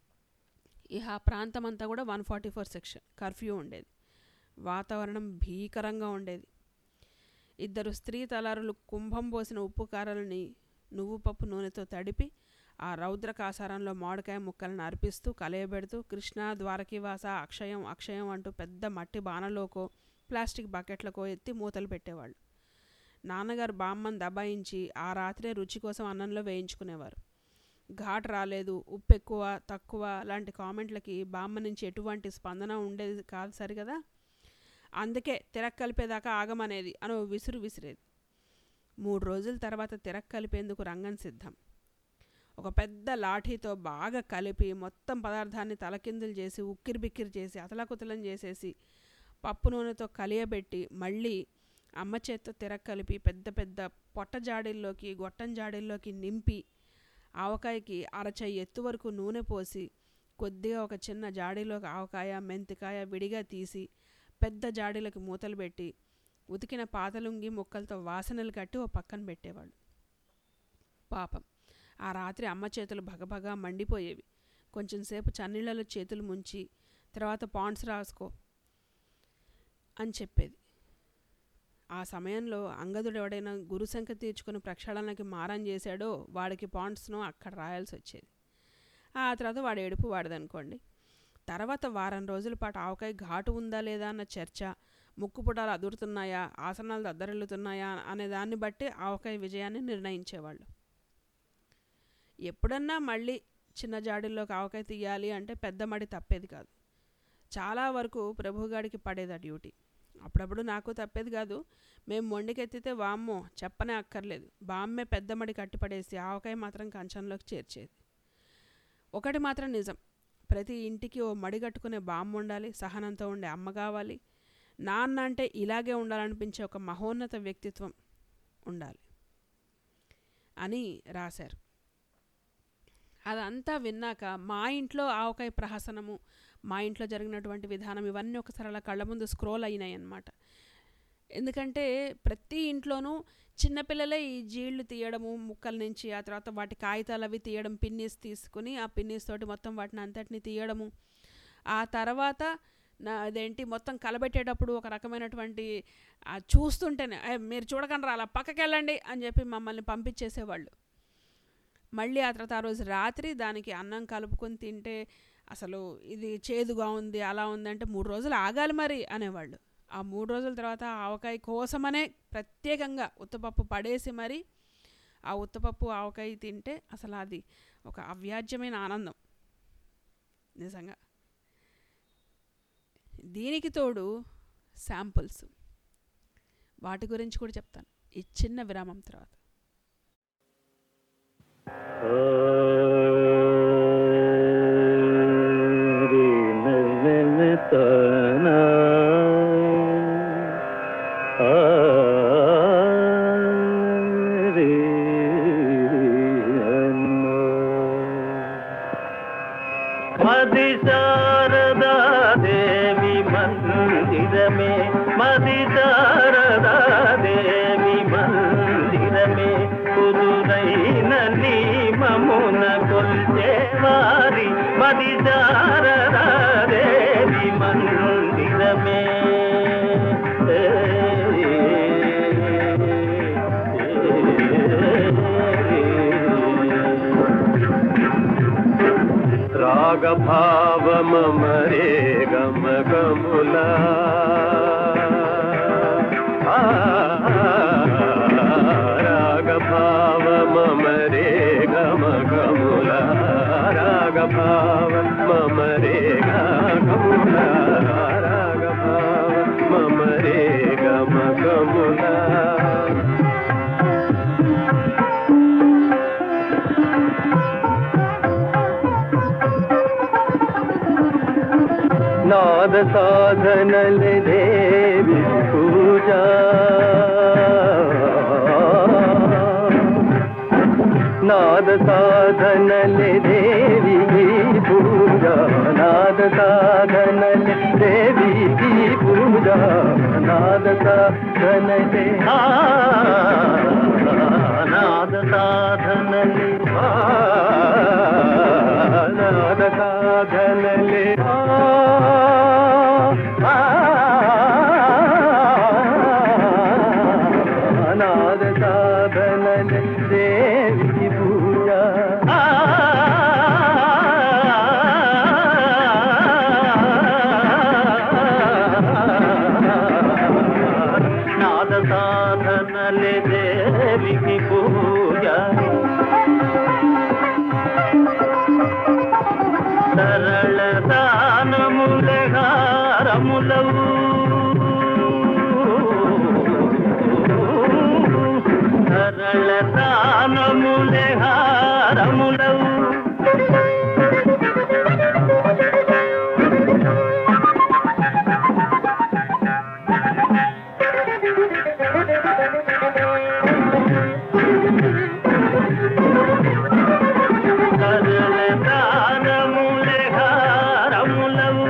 ఇక ఆ ప్రాంతం అంతా కూడా one forty four section curfew ఉండేది వాతావరణం భీకరంగా ఉండేది ఇద్దరు స్త్రీ తలారులు కుంభం పోసిన ఉప్పు కారాలని నువ్వు పప్పు నూనెతో తడిపి ఆ రౌద్ర కాసారంలో మామిడికాయ ముక్కలను అర్పిస్తూ కలయబెడుతూ కృష్ణ ద్వారకీవాస అక్షయం అక్షయం అంటూ పెద్ద మట్టి బాణలోకో ప్లాస్టిక్ బకెట్లకో ఎత్తి మూతలు పెట్టేవాళ్ళు నాన్నగారు బామ్మని దబాయించి ఆ రాత్రే రుచి కోసం అన్నంలో వేయించుకునేవారు ఘాట్ రాలేదు ఉప్పు ఎక్కువ తక్కువ లాంటి కామెంట్లకి బామ్మ నుంచి ఎటువంటి స్పందన ఉండేది కాదు సరిగదా అందుకే తిరక్ కలిపేదాకా ఆగమనేది అని ఓ విసురు విసిరేది మూడు రోజుల తర్వాత తిరక్ కలిపేందుకు రంగం సిద్ధం ఒక పెద్ద లాఠీతో బాగా కలిపి మొత్తం పదార్థాన్ని తలకిందులు చేసి ఉక్కిరి బిక్కిరి చేసి అతలాకుతలం చేసేసి పప్పు నూనెతో కలియబెట్టి మళ్ళీ అమ్మ చేత్తో తిరక్ కలిపి పెద్ద పెద్ద పొట్ట జాడీల్లోకి గొట్టం జాడీల్లోకి నింపి ఆవకాయకి అరచెయ్యి ఎత్తు వరకు నూనె పోసి కొద్దిగా ఒక చిన్న జాడీలోకి ఆవకాయ మెంతికాయ విడిగా తీసి పెద్ద జాడీలకు మూతలు పెట్టి ఉతికిన పాతలుంగి ముక్కలతో వాసనలు కట్టి ఓ పక్కన పెట్టేవాళ్ళు పాపం ఆ రాత్రి అమ్మ చేతులు భగభగా మండిపోయేవి కొంచెం సేపు చన్నీళ్ళలో చేతులు ముంచి తర్వాత పాండ్స్ రాసుకో అని చెప్పేది ఆ సమయంలో అంగదుడు ఎవడైనా గురుశంఖ తీర్చుకుని ప్రక్షాళనకి మారం చేశాడో వాడికి పాండ్స్ను అక్కడ రాయాల్సి వచ్చేది ఆ తర్వాత వాడు ఏడుపు వాడదనుకోండి తర్వాత వారం రోజుల పాటు ఆవకాయ ఘాటు ఉందా లేదా అన్న చర్చ ముక్కు పుటాలు అదురుతున్నాయా ఆసనాలు దద్దరిల్లుతున్నాయా అనే దాన్ని బట్టి ఆవకాయ విజయాన్ని నిర్ణయించేవాళ్ళు ఎప్పుడన్నా మళ్ళీ చిన్న జాడీల్లోకి ఆవకాయ తీయాలి అంటే పెద్ద మడి తప్పేది కాదు చాలా వరకు ప్రభుగాడికి పడేది ఆ డ్యూటీ అప్పుడప్పుడు నాకు తప్పేది కాదు మేము మొండికెత్తితే వామ్మో చెప్పనే అక్కర్లేదు బామ్మే పెద్ద మడి కట్టిపడేసి ఆవకాయ మాత్రం కంచంలోకి చేర్చేది ఒకటి మాత్రం నిజం ప్రతి ఇంటికి ఓ మడి కట్టుకునే బామ్మ ఉండాలి సహనంతో ఉండే అమ్మ కావాలి నాన్న అంటే ఇలాగే ఉండాలనిపించే ఒక మహోన్నత వ్యక్తిత్వం ఉండాలి అని రాశారు అదంతా విన్నాక మా ఇంట్లో ఆవకాయ ప్రహసనము మా ఇంట్లో జరిగినటువంటి విధానం ఇవన్నీ ఒకసారి అలా కళ్ళ ముందు స్క్రోల్ అయినాయి అన్నమాట ఎందుకంటే ప్రతి ఇంట్లోనూ చిన్నపిల్లలే ఈ జీళ్ళు తీయడము ముక్కల నుంచి ఆ తర్వాత వాటి కాగితాలు అవి తీయడం పిన్నీస్ తీసుకుని ఆ పిన్నీస్ తోటి మొత్తం వాటిని అంతటిని తీయడము ఆ తర్వాత నా అదేంటి మొత్తం కలబెట్టేటప్పుడు ఒక రకమైనటువంటి ఆ చూస్తుంటేనే "ఏ, మీరు చూడకండి రా, అలా పక్కకి వెళ్ళండి అని చెప్పి మమ్మల్ని పంపించేసేవాళ్ళు మళ్ళీ ఆ తర్వాత ఆ రోజు రాత్రి దానికి అన్నం కలుపుకొని తింటే అసలు ఇది చేదుగా ఉంది అలా ఉంది అంటే మూడు రోజులు ఆగాలి మరి అనేవాళ్ళు ఆ మూడు రోజుల తర్వాత ఆ ఆవకాయ కోసమనే ప్రత్యేకంగా ఉత్తపప్పు పడేసి మరి ఆ ఉత్తపప్పు ఆవకాయ తింటే అసలు అది ఒక అవ్యాజ్యమైన ఆనందం నిజంగా దీనికి తోడు శాంపుల్స్ వాటి గురించి కూడా చెప్తాను ఈ చిన్న విరామం తర్వాత మది దేవి మందిరమే కుదురైన నియమమున కొల్చేవారి మది దేవి మందిరమే రాగభావమరే గమ గములా రాగభావమరే గమ గముల రాగభావ మమరే గముల రాగభావ మమరే గమ గముల నాద సాధనల దేవి పూజ నాద సాధనల దేవి పూజ నాద సాధనల దేవి పూజ నాద సాధనల నాద సాధనల నాద సాధనలే నాద సాధనల దేవి పూజ నాద సాధనల దేవికి పూజ సరళ దానములే హారములవు సరళ దానములే హారములవు సరళ దానములే హారములవు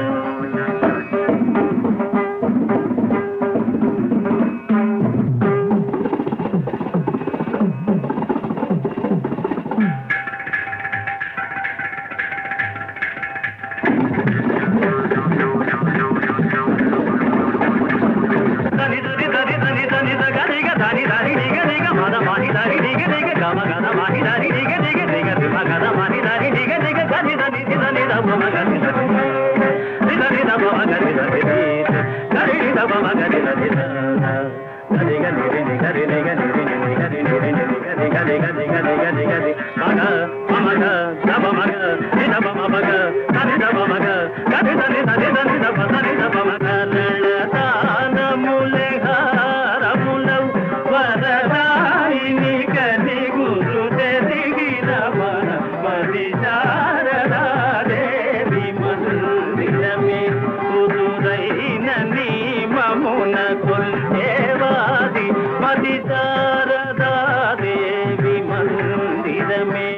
దని దని దని దని దని ద గని గ దని దని ని గ ని గ మద మాని దని ని గ ని గ గ మ గ ద మాని దని ని గ ని గ ని గ ని మ గ ద మాని దని ని గ ని గ దని దని ని దని ద మ గ ని ద ని దని ద మ గ ని ద ని గని ని ద మ గ ని ద ని ద గని గ ని ని గ ని ని గ ని ని ని గ ని ని ని ని గ ని గ ని గ ని గ ని గ ని గ ని మ గ మ మ గ ద మ మ గ ని ద మ మ మ గ ద ని ద మ మ గ ద ని ద ని ద ని ద ని ద మ ద ని ద మ మ గ దానములే హారములవు వరదాయిని కని గురు తెదిగిన మన మది శారదా దేవి మందిరమే కుదురైన నియమమున కొల్చేవాది మది శారదా దేవి మందిరమే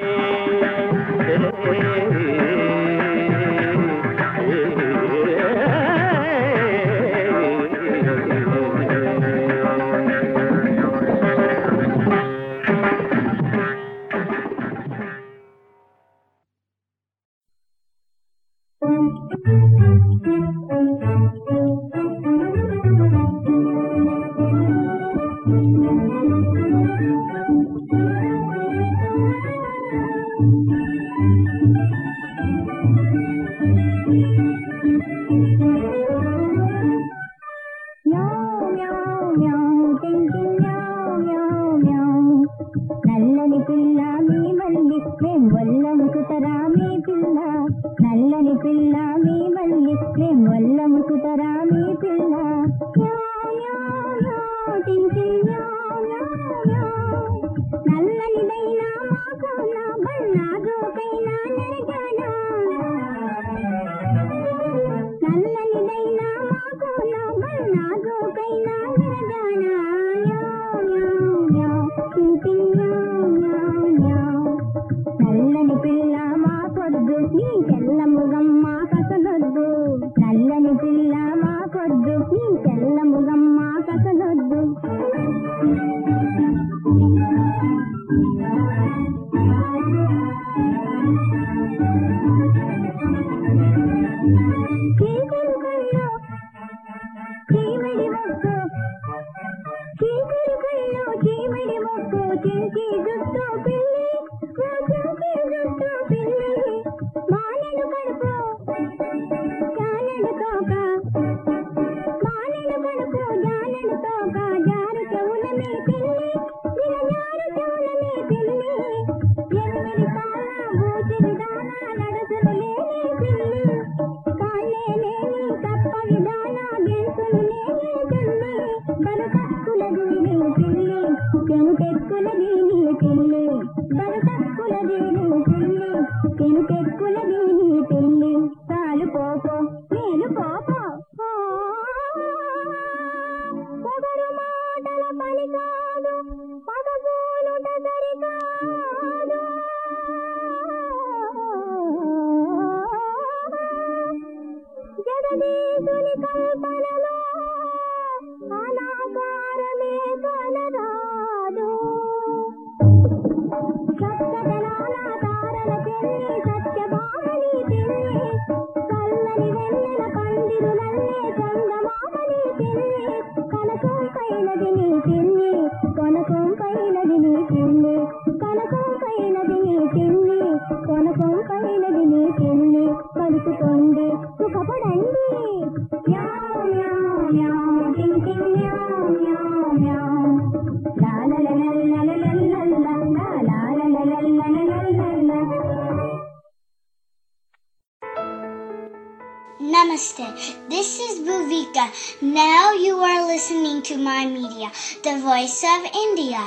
నల్లని పిల్ల మీ మల్లి మేం వల్లముకుతరా మీ పిల్ల నల్లని పిల్ల మీ మల్లి మేం వల్లముకుతరా మీ పిల్ల నల్లనిదైనా మాకు నా బన్నాగోకైనా నరగానా నల్లనిదైనా మాకు నా బన్నాగోకైనా నరగానా నల్లని పిల్ల మా పొడుగు నీ తెల్లముగమ్మ కసలొద్దు నల్లని పిల్ల పిల్ల మాకొద్దు నీ తెల్ల ముగమ్మ కసలొద్దు చీకటి కళ్ళు చీమిడి ముక్కు చీకటి కళ్ళు చీమిడి ముక్కు చింకి జుట్టు పిల్లి ఓ చింకి జుట్టు పిల్లి మానెడు కడుపు జానెడు తోక మానెడు కడుపు జానెడు తోక జారు చెవుల మీ పిల్లి దిగ జారు చెవుల మీ పిల్లి ఎనిమిది కాళ్ళ బూచిడి దాన నడుసులు లేని పిల్లి కాళ్ళే లేని తప్ప విధాన గెంతులు లేని పిల్లి బరకక్కులది నీ పిల్లి పెనుకెక్కులది నీ పిల్లి బరకక్కులది నీ పిల్లి పెనుకెక్కులది నీ పిల్లి తాలు పోపో మేలు పోపో పొగరు మాటల పని కాదు పగబోలుట సరికాదు జగదీశుని కల్పనలో అనాకారమే కలరాదు సప్తగణాల తారల చెల్లి సత్యభామని పిల్లి చల్లని వెన్నెల పందిరులల్లే చందమామని పిల్లి కనకం కైనది నీ పిల్లి కొనకం కైనది నీ పిల్లి కనకం కైనది నీ పిల్లి కొనకం కైనది నీ పిల్లి కలుపుకోండి సుఖపడండి మ్యావ్ మ్యావ్ మ్యావ్ టింగ్ టింగ్ మ్యావ్ మ్యావ్ మ్యావ్ లా లా లా లా లా లా లా లా లా లా లా లా లా లా లా లా లా Namaste. This is Bhuvika. Now you are listening to my media, the voice of India.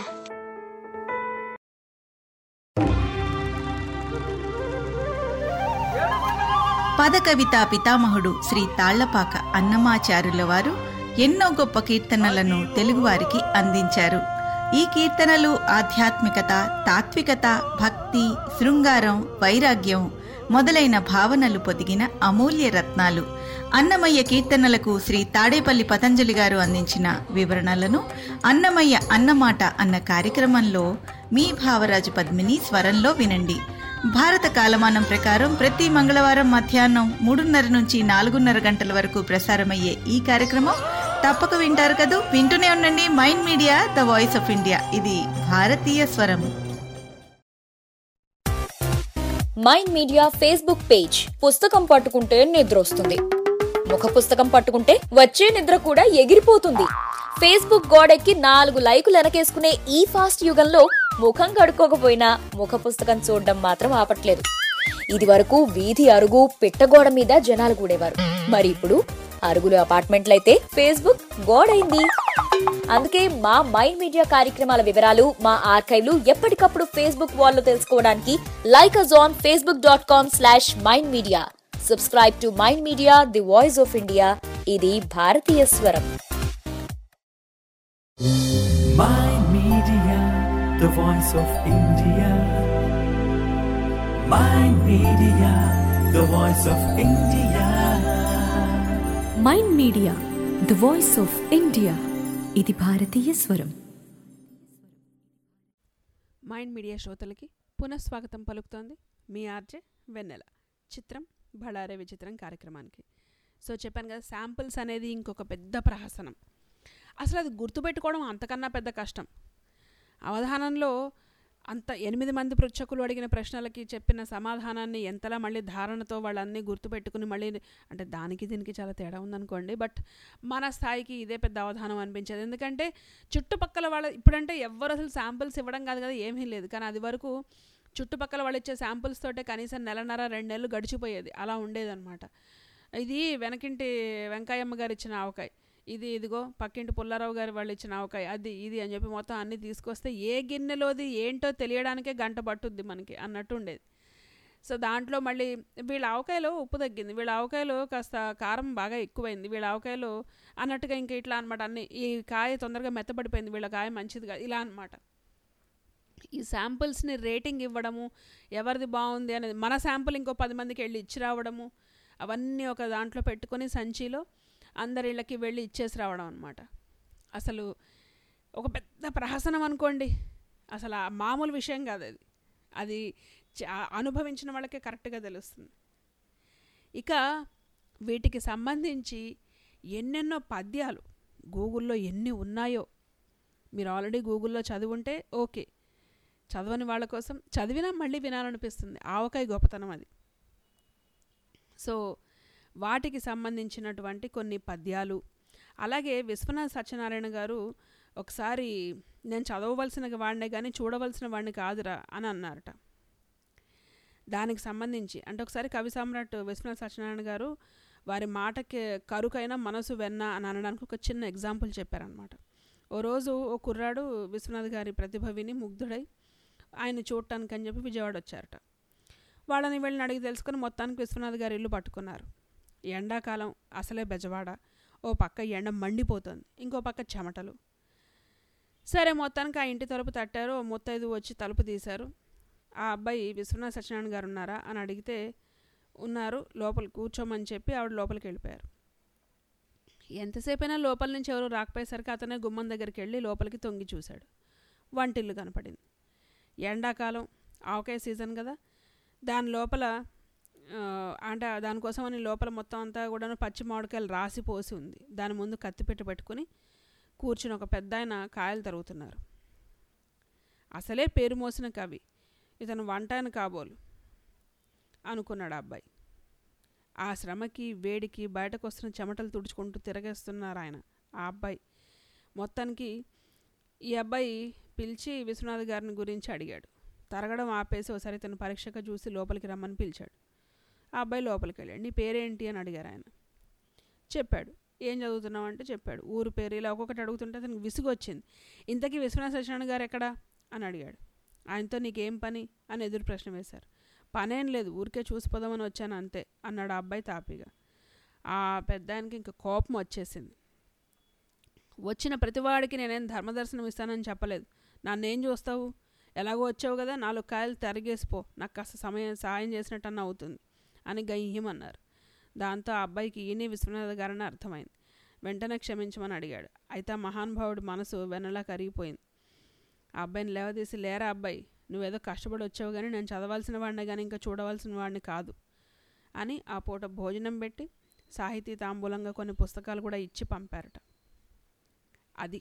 పదకవితా పితామహుడు శ్రీ తాళ్లపాక అన్నమాచారుల వారు ఎన్నో గొప్ప కీర్తనలను తెలుగువారికి అందించారు ఈ కీర్తనలు ఆధ్యాత్మికత తాత్వికత భక్తి శృంగారం వైరాగ్యం మొదలైన భావనలు పొదిగిన అమూల్య రత్నాలు అన్నమయ్య కీర్తనలకు శ్రీ తాడేపల్లి పతంజలి గారు అందించిన వివరణలను అన్నమయ్య అన్నమాట అన్న కార్యక్రమంలో మీ భావరాజు పద్మిని స్వరంలో వినండి భారత కాలమానం ప్రకారం ప్రతి మంగళవారం మధ్యాహ్నం మూడున్నర నుంచి నాలుగున్నర గంటల వరకు ప్రసారమయ్యే ఈ కార్యక్రమం తప్పక వింటారు కదూ వింటూనే ఉండండి Mind Media the voice of India ఇది భారతీయ స్వరం మైండ్ మీడియా ఫేస్బుక్ పేజ్ పుస్తకం పట్టుకుంటే నిద్ర వస్తుంది ముఖ పుస్తకం పట్టుకుంటే వచ్చే నిద్ర కూడా ఎగిరిపోతుంది ఫేస్బుక్ గోడెక్కి నాలుగు లైకులు వెనకేసుకునే ఈ ఫాస్ట్ యుగంలో ముఖం కడుక్కోకపోయినా ముఖ పుస్తకం చూడడం మాత్రం ఆపట్లేదు ఇది వరకు వీధి అరుగు పిట్టగోడ మీద జనాలు కూడేవారు మరి ఇప్పుడు అరుగులు అపార్ట్మెంట్లయితే ఫేస్బుక్ గోడైంది అందుకే మా మైండ్ మీడియా కార్యక్రమాల వివరాలు మా ఆర్కైవ్లు ఎప్పటికప్పుడు ఫేస్బుక్ వాల్లో తెలుసుకోవడానికి like us on Facebook dot com slash Mind Media subscribe to Mind Media the voice of India ఇది భారతీయ స్వరం Mind Media, the voice of India. Mind Media, the voice of India. Mind Media the voice of India ఇది భారతీయ స్వరం mind media శ్రోతలకి పునఃస్వాగతం పలుకుతోంది మీ RJ వెన్నెల చిత్రం బళారే విచిత్రం కార్యక్రమానికి సో చెప్పాను కదా శాంపిల్స్ అనేది ఇంకొక పెద్ద ప్రహసనం అసలు అది గుర్తుపెట్టుకోవడం అంతకన్నా పెద్ద కష్టం అవధానంలో అంత ఎనిమిది మంది పృచ్ఛకులు అడిగిన ప్రశ్నలకి చెప్పిన సమాధానాన్ని ఎంతలా మళ్ళీ ధారణతో వాళ్ళన్నీ గుర్తుపెట్టుకుని మళ్ళీ అంటే దానికి దీనికి చాలా తేడా ఉందనుకోండి బట్ మన స్థాయికి ఇదే పెద్ద అవధానం అనిపించేది ఎందుకంటే చుట్టుపక్కల వాళ్ళ ఇప్పుడంటే ఎవ్వరు అసలు శాంపిల్స్ ఇవ్వడం కాదు కదా ఏమీ లేదు కానీ అది వరకు చుట్టుపక్కల వాళ్ళు ఇచ్చే శాంపిల్స్ తోటే కనీసం నెలన్నర రెండు నెలలు గడిచిపోయేది అలా ఉండేదన్నమాట ఇది వెనకింటి వెంకయ్యమ్మ గారు ఇచ్చిన ఆవకాయ ఇది ఇదిగో పక్కింటి పుల్లారావు గారు వాళ్ళు ఇచ్చిన ఆవకాయ అది ఇది అని చెప్పి మొత్తం అన్నీ తీసుకొస్తే ఏ గిన్నెలోది ఏంటో తెలియడానికే గంట పట్టుద్ది మనకి అన్నట్టు ఉండేది సో దాంట్లో మళ్ళీ వీళ్ళ ఆవకాయలో ఉప్పు తగ్గింది వీళ్ళ ఆవకాయలో కాస్త కారం బాగా ఎక్కువైంది వీళ్ళ ఆవకాయలో అన్నట్టుగా ఇంకా ఇట్లా అనమాట అన్ని ఈ కాయ తొందరగా మెత్తపడిపోయింది వీళ్ళ కాయ మంచిది కాదు ఇలా అనమాట ఈ శాంపుల్స్ని రేటింగ్ ఇవ్వడము ఎవరిది బాగుంది అనేది మన శాంపుల్ ఇంకో పది మందికి వెళ్ళి ఇచ్చి రావడము అవన్నీ ఒక దాంట్లో పెట్టుకొని సంచిలో అందరి ఇళ్ళకి వెళ్ళి ఇచ్చేసి రావడం అనమాట అసలు ఒక పెద్ద ప్రహసనం అనుకోండి అసలు ఆ మామూలు విషయం కాదు అది అది చ- అనుభవించిన వాళ్ళకే కరెక్ట్గా తెలుస్తుంది ఇక వీటికి సంబంధించి ఎన్నెన్నో పద్యాలు గూగుల్లో ఎన్ని ఉన్నాయో మీరు ఆల్రెడీ గూగుల్లో చదివి ఉంటే ఓకే చదవని వాళ్ళ కోసం చదివినా మళ్ళీ వినాలనిపిస్తుంది ఆవకాయ గొప్పతనం అది సో వాటికి సంబంధించినటువంటి కొన్ని పద్యాలు అలాగే విశ్వనాథ్ సత్యనారాయణ గారు ఒకసారి నేను చదవవలసిన వాడినే కానీ చూడవలసిన వాడిని కాదురా అని అన్నారట దానికి సంబంధించి అంటే ఒకసారి కవి సామ్రాట్ విశ్వనాథ్ సత్యనారాయణ గారు వారి మాటకి కరుకైన మనసు వెన్న అని అనడానికి ఒక చిన్న ఎగ్జాంపుల్ చెప్పారనమాట ఓ రోజు ఓ కుర్రాడు విశ్వనాథ్ గారి ప్రతిభ విని ముగ్ధుడై ఆయన చూడటానికి అని చెప్పి విజయవాడ వచ్చారట వాళ్ళని వెళ్ళిన అడిగి తెలుసుకొని మొత్తానికి విశ్వనాథ్ గారి ఇల్లు పట్టుకున్నారు ఎండాకాలం అసలే బెజవాడ ఓ పక్క ఎండ మండిపోతుంది ఇంకో పక్క చెమటలు సరే మొత్తానికి ఆ ఇంటి తలుపు తట్టారు ఓ ముత్తైదు వచ్చి తలుపు తీశారు ఆ అబ్బాయి విశ్వనాథ్ సత్యనారాయణ గారు ఉన్నారా అని అడిగితే ఉన్నారు లోపల కూర్చోమని చెప్పి ఆవిడ లోపలికి వెళ్ళిపోయారు ఎంతసేపైనా లోపల నుంచి ఎవరు రాకపోయేసరికి అతనే గుమ్మం దగ్గరికి వెళ్ళి లోపలికి తొంగి చూశాడు వంటిల్లు కనపడింది ఎండాకాలం ఆవకాయ సీజన్ కదా దాని లోపల ఆ, అంటే దానికోసమని లోపల మొత్తం అంతా కూడా పచ్చి మామిడికాయలు రాసి పోసి ఉంది దాని ముందు కత్తిపెట్టి పెట్టుకుని కూర్చుని ఒక పెద్ద ఆయన కాయలు తరుగుతున్నారు అసలే పేరు మోసిన కవి ఇతను వంటాయన కాబోలు అనుకున్నాడు ఆ అబ్బాయి ఆ శ్రమకి వేడికి బయటకు వస్తున్న చెమటలు తుడుచుకుంటూ తిరగేస్తున్నారు ఆయన ఆ అబ్బాయి మొత్తానికి ఈ అబ్బాయి పిలిచి విశ్వనాథ్ గారిని గురించి అడిగాడు తరగడం ఆపేసి ఒకసారి తను పరీక్షగా చూసి లోపలికి రమ్మని పిలిచాడు ఆ అబ్బాయి లోపలికి వెళ్ళాడు నీ పేరేంటి అని అడిగారు ఆయన చెప్పాడు ఏం చదువుతున్నావు అంటే చెప్పాడు ఊరు పేరు ఇలా ఒక్కొక్కటి అడుగుతుంటే అతనికి విసుగు వచ్చింది ఇంతకీ విశ్వనాథ సత్యనారాయణ గారు ఎక్కడా అని అడిగాడు ఆయనతో నీకేం పని అని ఎదురు ప్రశ్న వేశారు పనేం లేదు ఊరికే చూసిపోదామని వచ్చాను అంతే అన్నాడు ఆ అబ్బాయి తాపిగా ఆ పెద్ద ఆయనకి ఇంకా కోపం వచ్చేసింది వచ్చిన ప్రతివాడికి నేనేం ధర్మదర్శనం ఇస్తానని చెప్పలేదు నన్నేం చూస్తావు ఎలాగో వచ్చావు కదా నాలుగు కాయలు తరిగేసిపో నాకు కాస్త సమయం సాయం చేసినట్టన్న అవుతుంది అని గయ్యమన్నారు దాంతో ఆ అబ్బాయికి ఈయనే విశ్వనాథ గారని అర్థమైంది వెంటనే క్షమించమని అడిగాడు అయితే ఆ మహానుభావుడి మనసు వెనలా కరిగిపోయింది ఆ అబ్బాయిని లేవదీసి లేరా అబ్బాయి నువ్వేదో కష్టపడి వచ్చావు కానీ నేను చదవాల్సిన వాడిని కానీ ఇంకా చూడవలసిన వాడిని కాదు అని ఆ పూట భోజనం పెట్టి సాహితీ తాంబూలంగా కొన్ని పుస్తకాలు కూడా ఇచ్చి పంపారట అది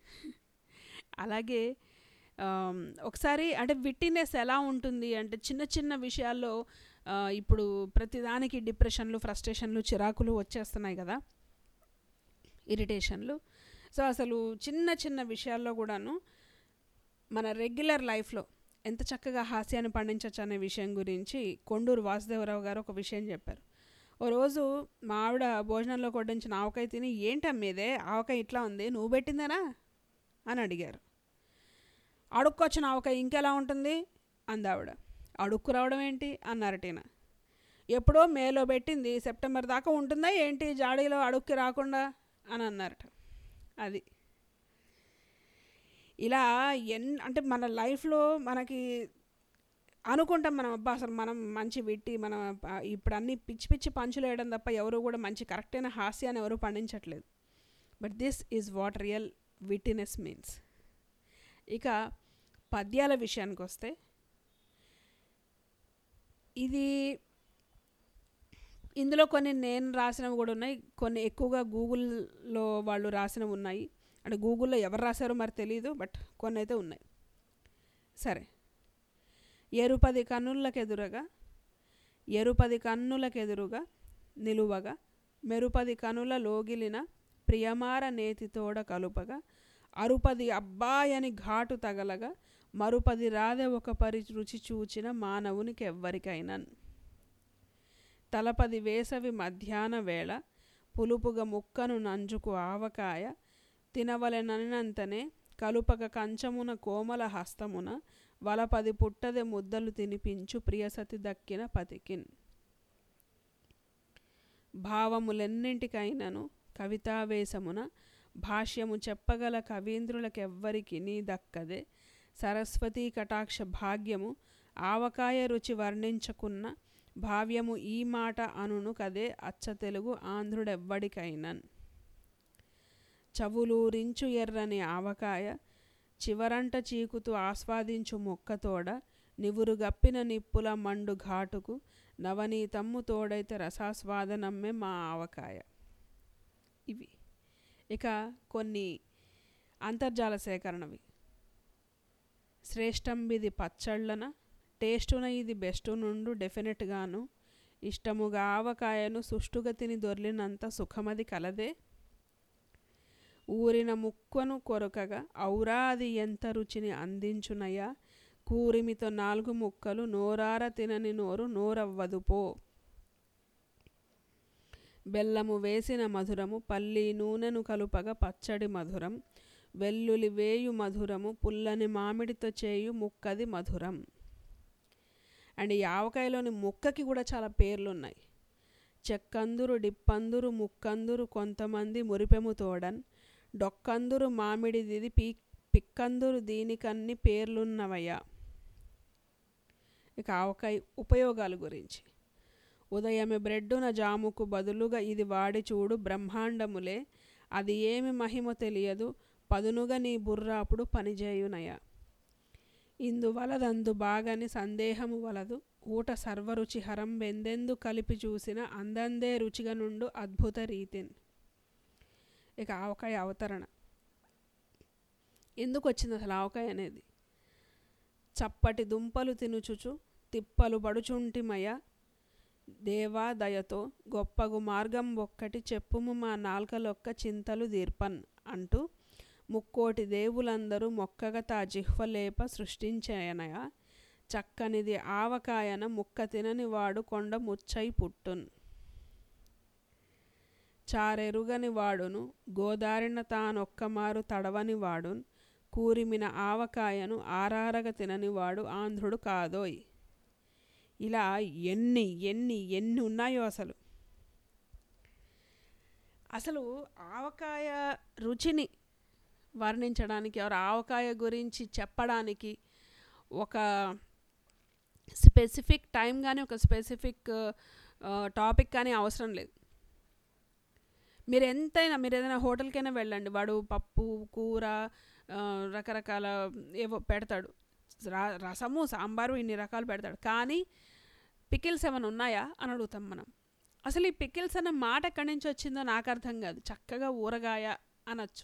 అలాగే ఆమ్, ఒకసారి అంటే విట్టినెస్ ఎలా ఉంటుంది అంటే చిన్న చిన్న విషయాల్లో ఆ, ఇప్పుడు ప్రతిదానికి డిప్రెషన్లు ఫ్రస్ట్రేషన్లు చిరాకులు వచ్చేస్తున్నాయి కదా ఇరిటేషన్లు సో అసలు చిన్న చిన్న విషయాల్లో కూడాను మన రెగ్యులర్ లైఫ్లో ఎంత చక్కగా హాస్యాన్ని పండించవచ్చు అనే విషయం గురించి కొండూరు వాసుదేవరావు గారు ఒక విషయం చెప్పారు ఓ రోజు మా ఆవిడ భోజనంలో కొట్టించిన ఆవకాయ తిని ఏంటమ్మేదే ఆవకాయ ఇట్లా ఉంది నువ్వు పెట్టిందేనా అని అడిగారు అడుక్కొచ్చిన ఆవకాయ ఇంకెలా ఉంటుంది అంది ఆవిడ అడుక్కు రావడం ఏంటి అన్నారటీన ఎప్పుడో మేలో పెట్టింది సెప్టెంబర్ దాకా ఉంటుందా ఏంటి జాడీలో అడుక్కి రాకుండా అని అన్నారట అది ఇలా ఎన్ అంటే మన లైఫ్లో మనకి అనుకుంటాం మనం అబ్బా అసలు మనం మంచి విట్టి మనం ఆ, ఇప్పుడు అన్ని పిచ్చి పిచ్చి పంచులు వేయడం తప్ప ఎవరు కూడా మంచి కరెక్ట్ అయిన హాస్యాన్ని ఎవరు పండించట్లేదు but this is what real wittiness means ఇక పద్యాల విషయానికి వస్తే ఇది ఇందులో కొన్ని నేను రాసినవి కూడా ఉన్నాయి కొన్ని ఎక్కువగా గూగుల్లో వాళ్ళు రాసినవి ఉన్నాయి అంటే గూగుల్లో ఎవరు రాశారో మరి తెలియదు బట్ కొన్ని అయితే ఉన్నాయి సరే ఎరుపది కన్నులకెదురుగా ఎరుపది కన్నులకెదురుగా నిలువగా మెరుపది కనుల లోగిలిన ప్రియమార నేతితోడ కలుపగా అరుపది అబ్బాయని ఘాటు తగలగా మరుపది రాధె ఒక పరి రుచి చూచిన మానవునికి ఎవ్వరికైనా తలపది వేసవి మధ్యాహ్న వేళ పులుపుగా ముక్కను నంజుకు ఆవకాయ తినవలెననంతనే కలుపక కంచమున కోమల హస్తమున వలపది పుట్టదె ముద్దలు తినిపించు ప్రియసతి దక్కిన పతికిన్ భావములెన్నింటికైనను కవితావేశమున భాష్యము చెప్పగల కవీంద్రులకెవ్వరికి నీ దక్కదే సరస్వతీ కటాక్ష భాగ్యము ఆవకాయ రుచి వర్ణించకున్న భావ్యము ఈ మాట అనును కదే అచ్చ తెలుగు ఆంధ్రుడెవ్వడికైనన్ చవులూరించు ఎర్రని ఆవకాయ చివరంట చీకుతూ ఆస్వాదించు మొక్కతోడ నివురుగప్పిన నిప్పుల మండు ఘాటుకు నవనీతమ్ము తోడైతే రసాస్వాదనమ్మే మా ఆవకాయ ఇవి ఇక కొన్ని అంతర్జాల సేకరణవి శ్రేష్టంబిది పచ్చళ్ళన టేస్టున ఇది బెస్టు నుండు డెఫినెట్గాను ఇష్టముగా ఆవకాయను సుష్టుగా తిని దొర్లినంత సుఖమది కలదే ఊరిన ముక్కను కొరకగా ఔరా అది ఎంత రుచిని అందించునయా కూరిమితో నాలుగు ముక్కలు నోరార తినని నోరు నోరవ్వదు పో బెల్లము వేసిన మధురము పల్లి నూనెను కలుపగా పచ్చడి మధురం వెల్లులి వేయు మధురము పుల్లని మామిడితో చేయు ముక్కది మధురం అండ్ ఈ ఆవకాయలోని ముక్కకి కూడా చాలా పేర్లు ఉన్నాయి చెక్కందురు డిప్పందురు ముక్కందురు కొంతమంది మురిపెము తోడన్ డొక్కందురు మామిడిది పీ పిక్కందురు దీనికన్ని పేర్లున్నవయ్యా ఇక ఆవకాయ ఉపయోగాల గురించి ఉదయమే బ్రెడ్డున జాముకు బదులుగా ఇది వాడి చూడు బ్రహ్మాండములే అది ఏమి మహిమ తెలియదు పదునుగా నీ బుర్ర అప్పుడు పనిచేయునయా ఇందువలదందు బాగని సందేహము వలదు ఊట సర్వరుచి హరం బెందెందు కలిపి చూసిన అందందే రుచిగా నుండు అద్భుత రీతిన్ ఇక ఆవకాయ అవతరణ ఎందుకు వచ్చింది అసలు ఆవకాయ అనేది చప్పటి దుంపలు తినుచుచు తిప్పలు పడుచుంటిమయ దేవా దయతో గొప్పగు మార్గం ఒక్కటి చెప్పుము మా నాల్కలొక్క చింతలు దీర్పన్ అంటూ ముక్కోటి దేవులందరూ మొక్కగా తా జిహ్వలేప సృష్టించేయనయ చక్కనిది ఆవకాయన ముక్క తినని వాడు కొండ ముచ్చై పుట్టున్ చారెరుగని వాడును గోదారిన తానొక్కమారు తడవని వాడున్ కూరిమిన ఆవకాయను ఆరారగ తినని వాడు ఆంధ్రుడు కాదోయ్ ఇలా ఎన్ని ఎన్ని ఎన్ని ఉన్నాయో అసలు అసలు ఆవకాయ రుచిని వర్ణించడానికి ఎవరు ఆవకాయ గురించి చెప్పడానికి ఒక స్పెసిఫిక్ టైం కానీ ఒక స్పెసిఫిక్ టాపిక్ కానీ అవసరం లేదు మీరు ఎంతైనా మీరు ఏదైనా హోటల్కైనా వెళ్ళండి వాడు పప్పు కూర రకరకాల ఏవో పెడతాడు రసము సాంబారు ఇన్ని రకాలు పెడతాడు కానీ పికిల్స్ ఏమైనా ఉన్నాయా అని అడుగుతాం మనం అసలు ఈ పికిల్స్ అన్న మాట ఎక్కడి నుంచి వచ్చిందో నాకు అర్థం కాదు చక్కగా ఊరగాయ అనొచ్చు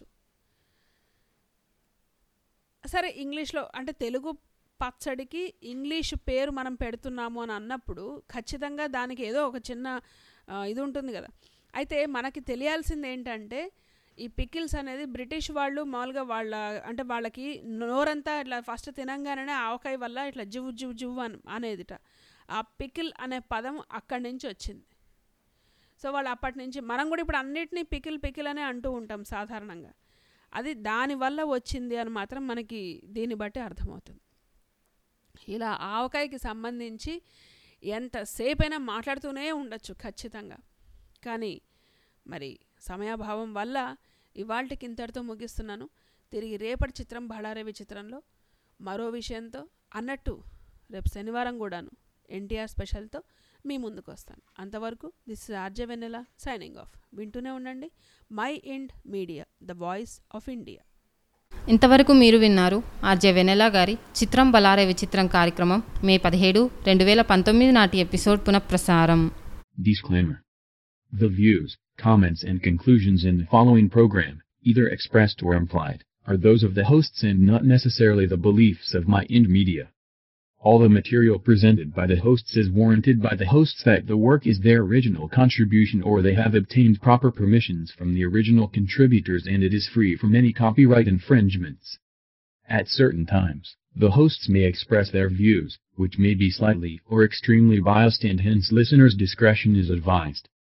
సరే ఇంగ్లీష్లో అంటే తెలుగు పచ్చడికి ఇంగ్లీష్ పేరు మనం పెడుతున్నాము అని అన్నప్పుడు ఖచ్చితంగా దానికి ఏదో ఒక చిన్న ఇది ఉంటుంది కదా అయితే మనకి తెలియాల్సింది ఏంటంటే ఈ పికిల్స్ అనేది బ్రిటిష్ వాళ్ళు మామూలుగా వాళ్ళ అంటే వాళ్ళకి నోరంతా ఇట్లా ఫస్ట్ తినంగానే ఆవకాయ వల్ల ఇట్లా జివ్ జివ్ జివ్ అని అనేదిట ఆ పికిల్ అనే పదం అక్కడి నుంచి వచ్చింది సో వాళ్ళు అప్పటి నుంచి మనం కూడా ఇప్పుడు అన్నిటినీ పికిల్ పికిల్ అనే అంటూ ఉంటాం సాధారణంగా అది దానివల్ల వచ్చింది అని మాత్రం మనకి దీన్ని బట్టి అర్థమవుతుంది ఇలా ఆవకాయకి సంబంధించి ఎంతసేపైనా మాట్లాడుతూనే ఉండొచ్చు ఖచ్చితంగా కానీ మరి సమయాభావం వల్ల ఇవాళకి ఇంతటితో ముగిస్తున్నాను తిరిగి రేపటి చిత్రం బళారవి చిత్రంలో మరో విషయంతో అన్నట్టు రేపు శనివారం కూడాను ఎన్టీఆర్ స్పెషల్తో మీ ముందుకు వస్తాను అంతవరకు this is RJ Vennela signing off వింటూనే ఉండండి Mind Media the voice of India ఇంతవరకు మీరు విన్నారు ఆర్జే వెనెలా గారి చిత్రం బలారే విచిత్రం కార్యక్రమం మే పదిహేడు రెండు వేల పంతొమ్మిది నాటి ఎపిసోడ్ పునఃప్రసారం Disclaimer. The views, comments and conclusions in the following program, either expressed or implied, are those of the hosts and not necessarily the beliefs of My Ind Media. All the material presented by the hosts is warranted by the hosts that the work is their original contribution or they have obtained proper permissions from the original contributors and it is free from any copyright infringements. At certain times, the hosts may express their views, which may be slightly or extremely biased and hence listeners' discretion is advised.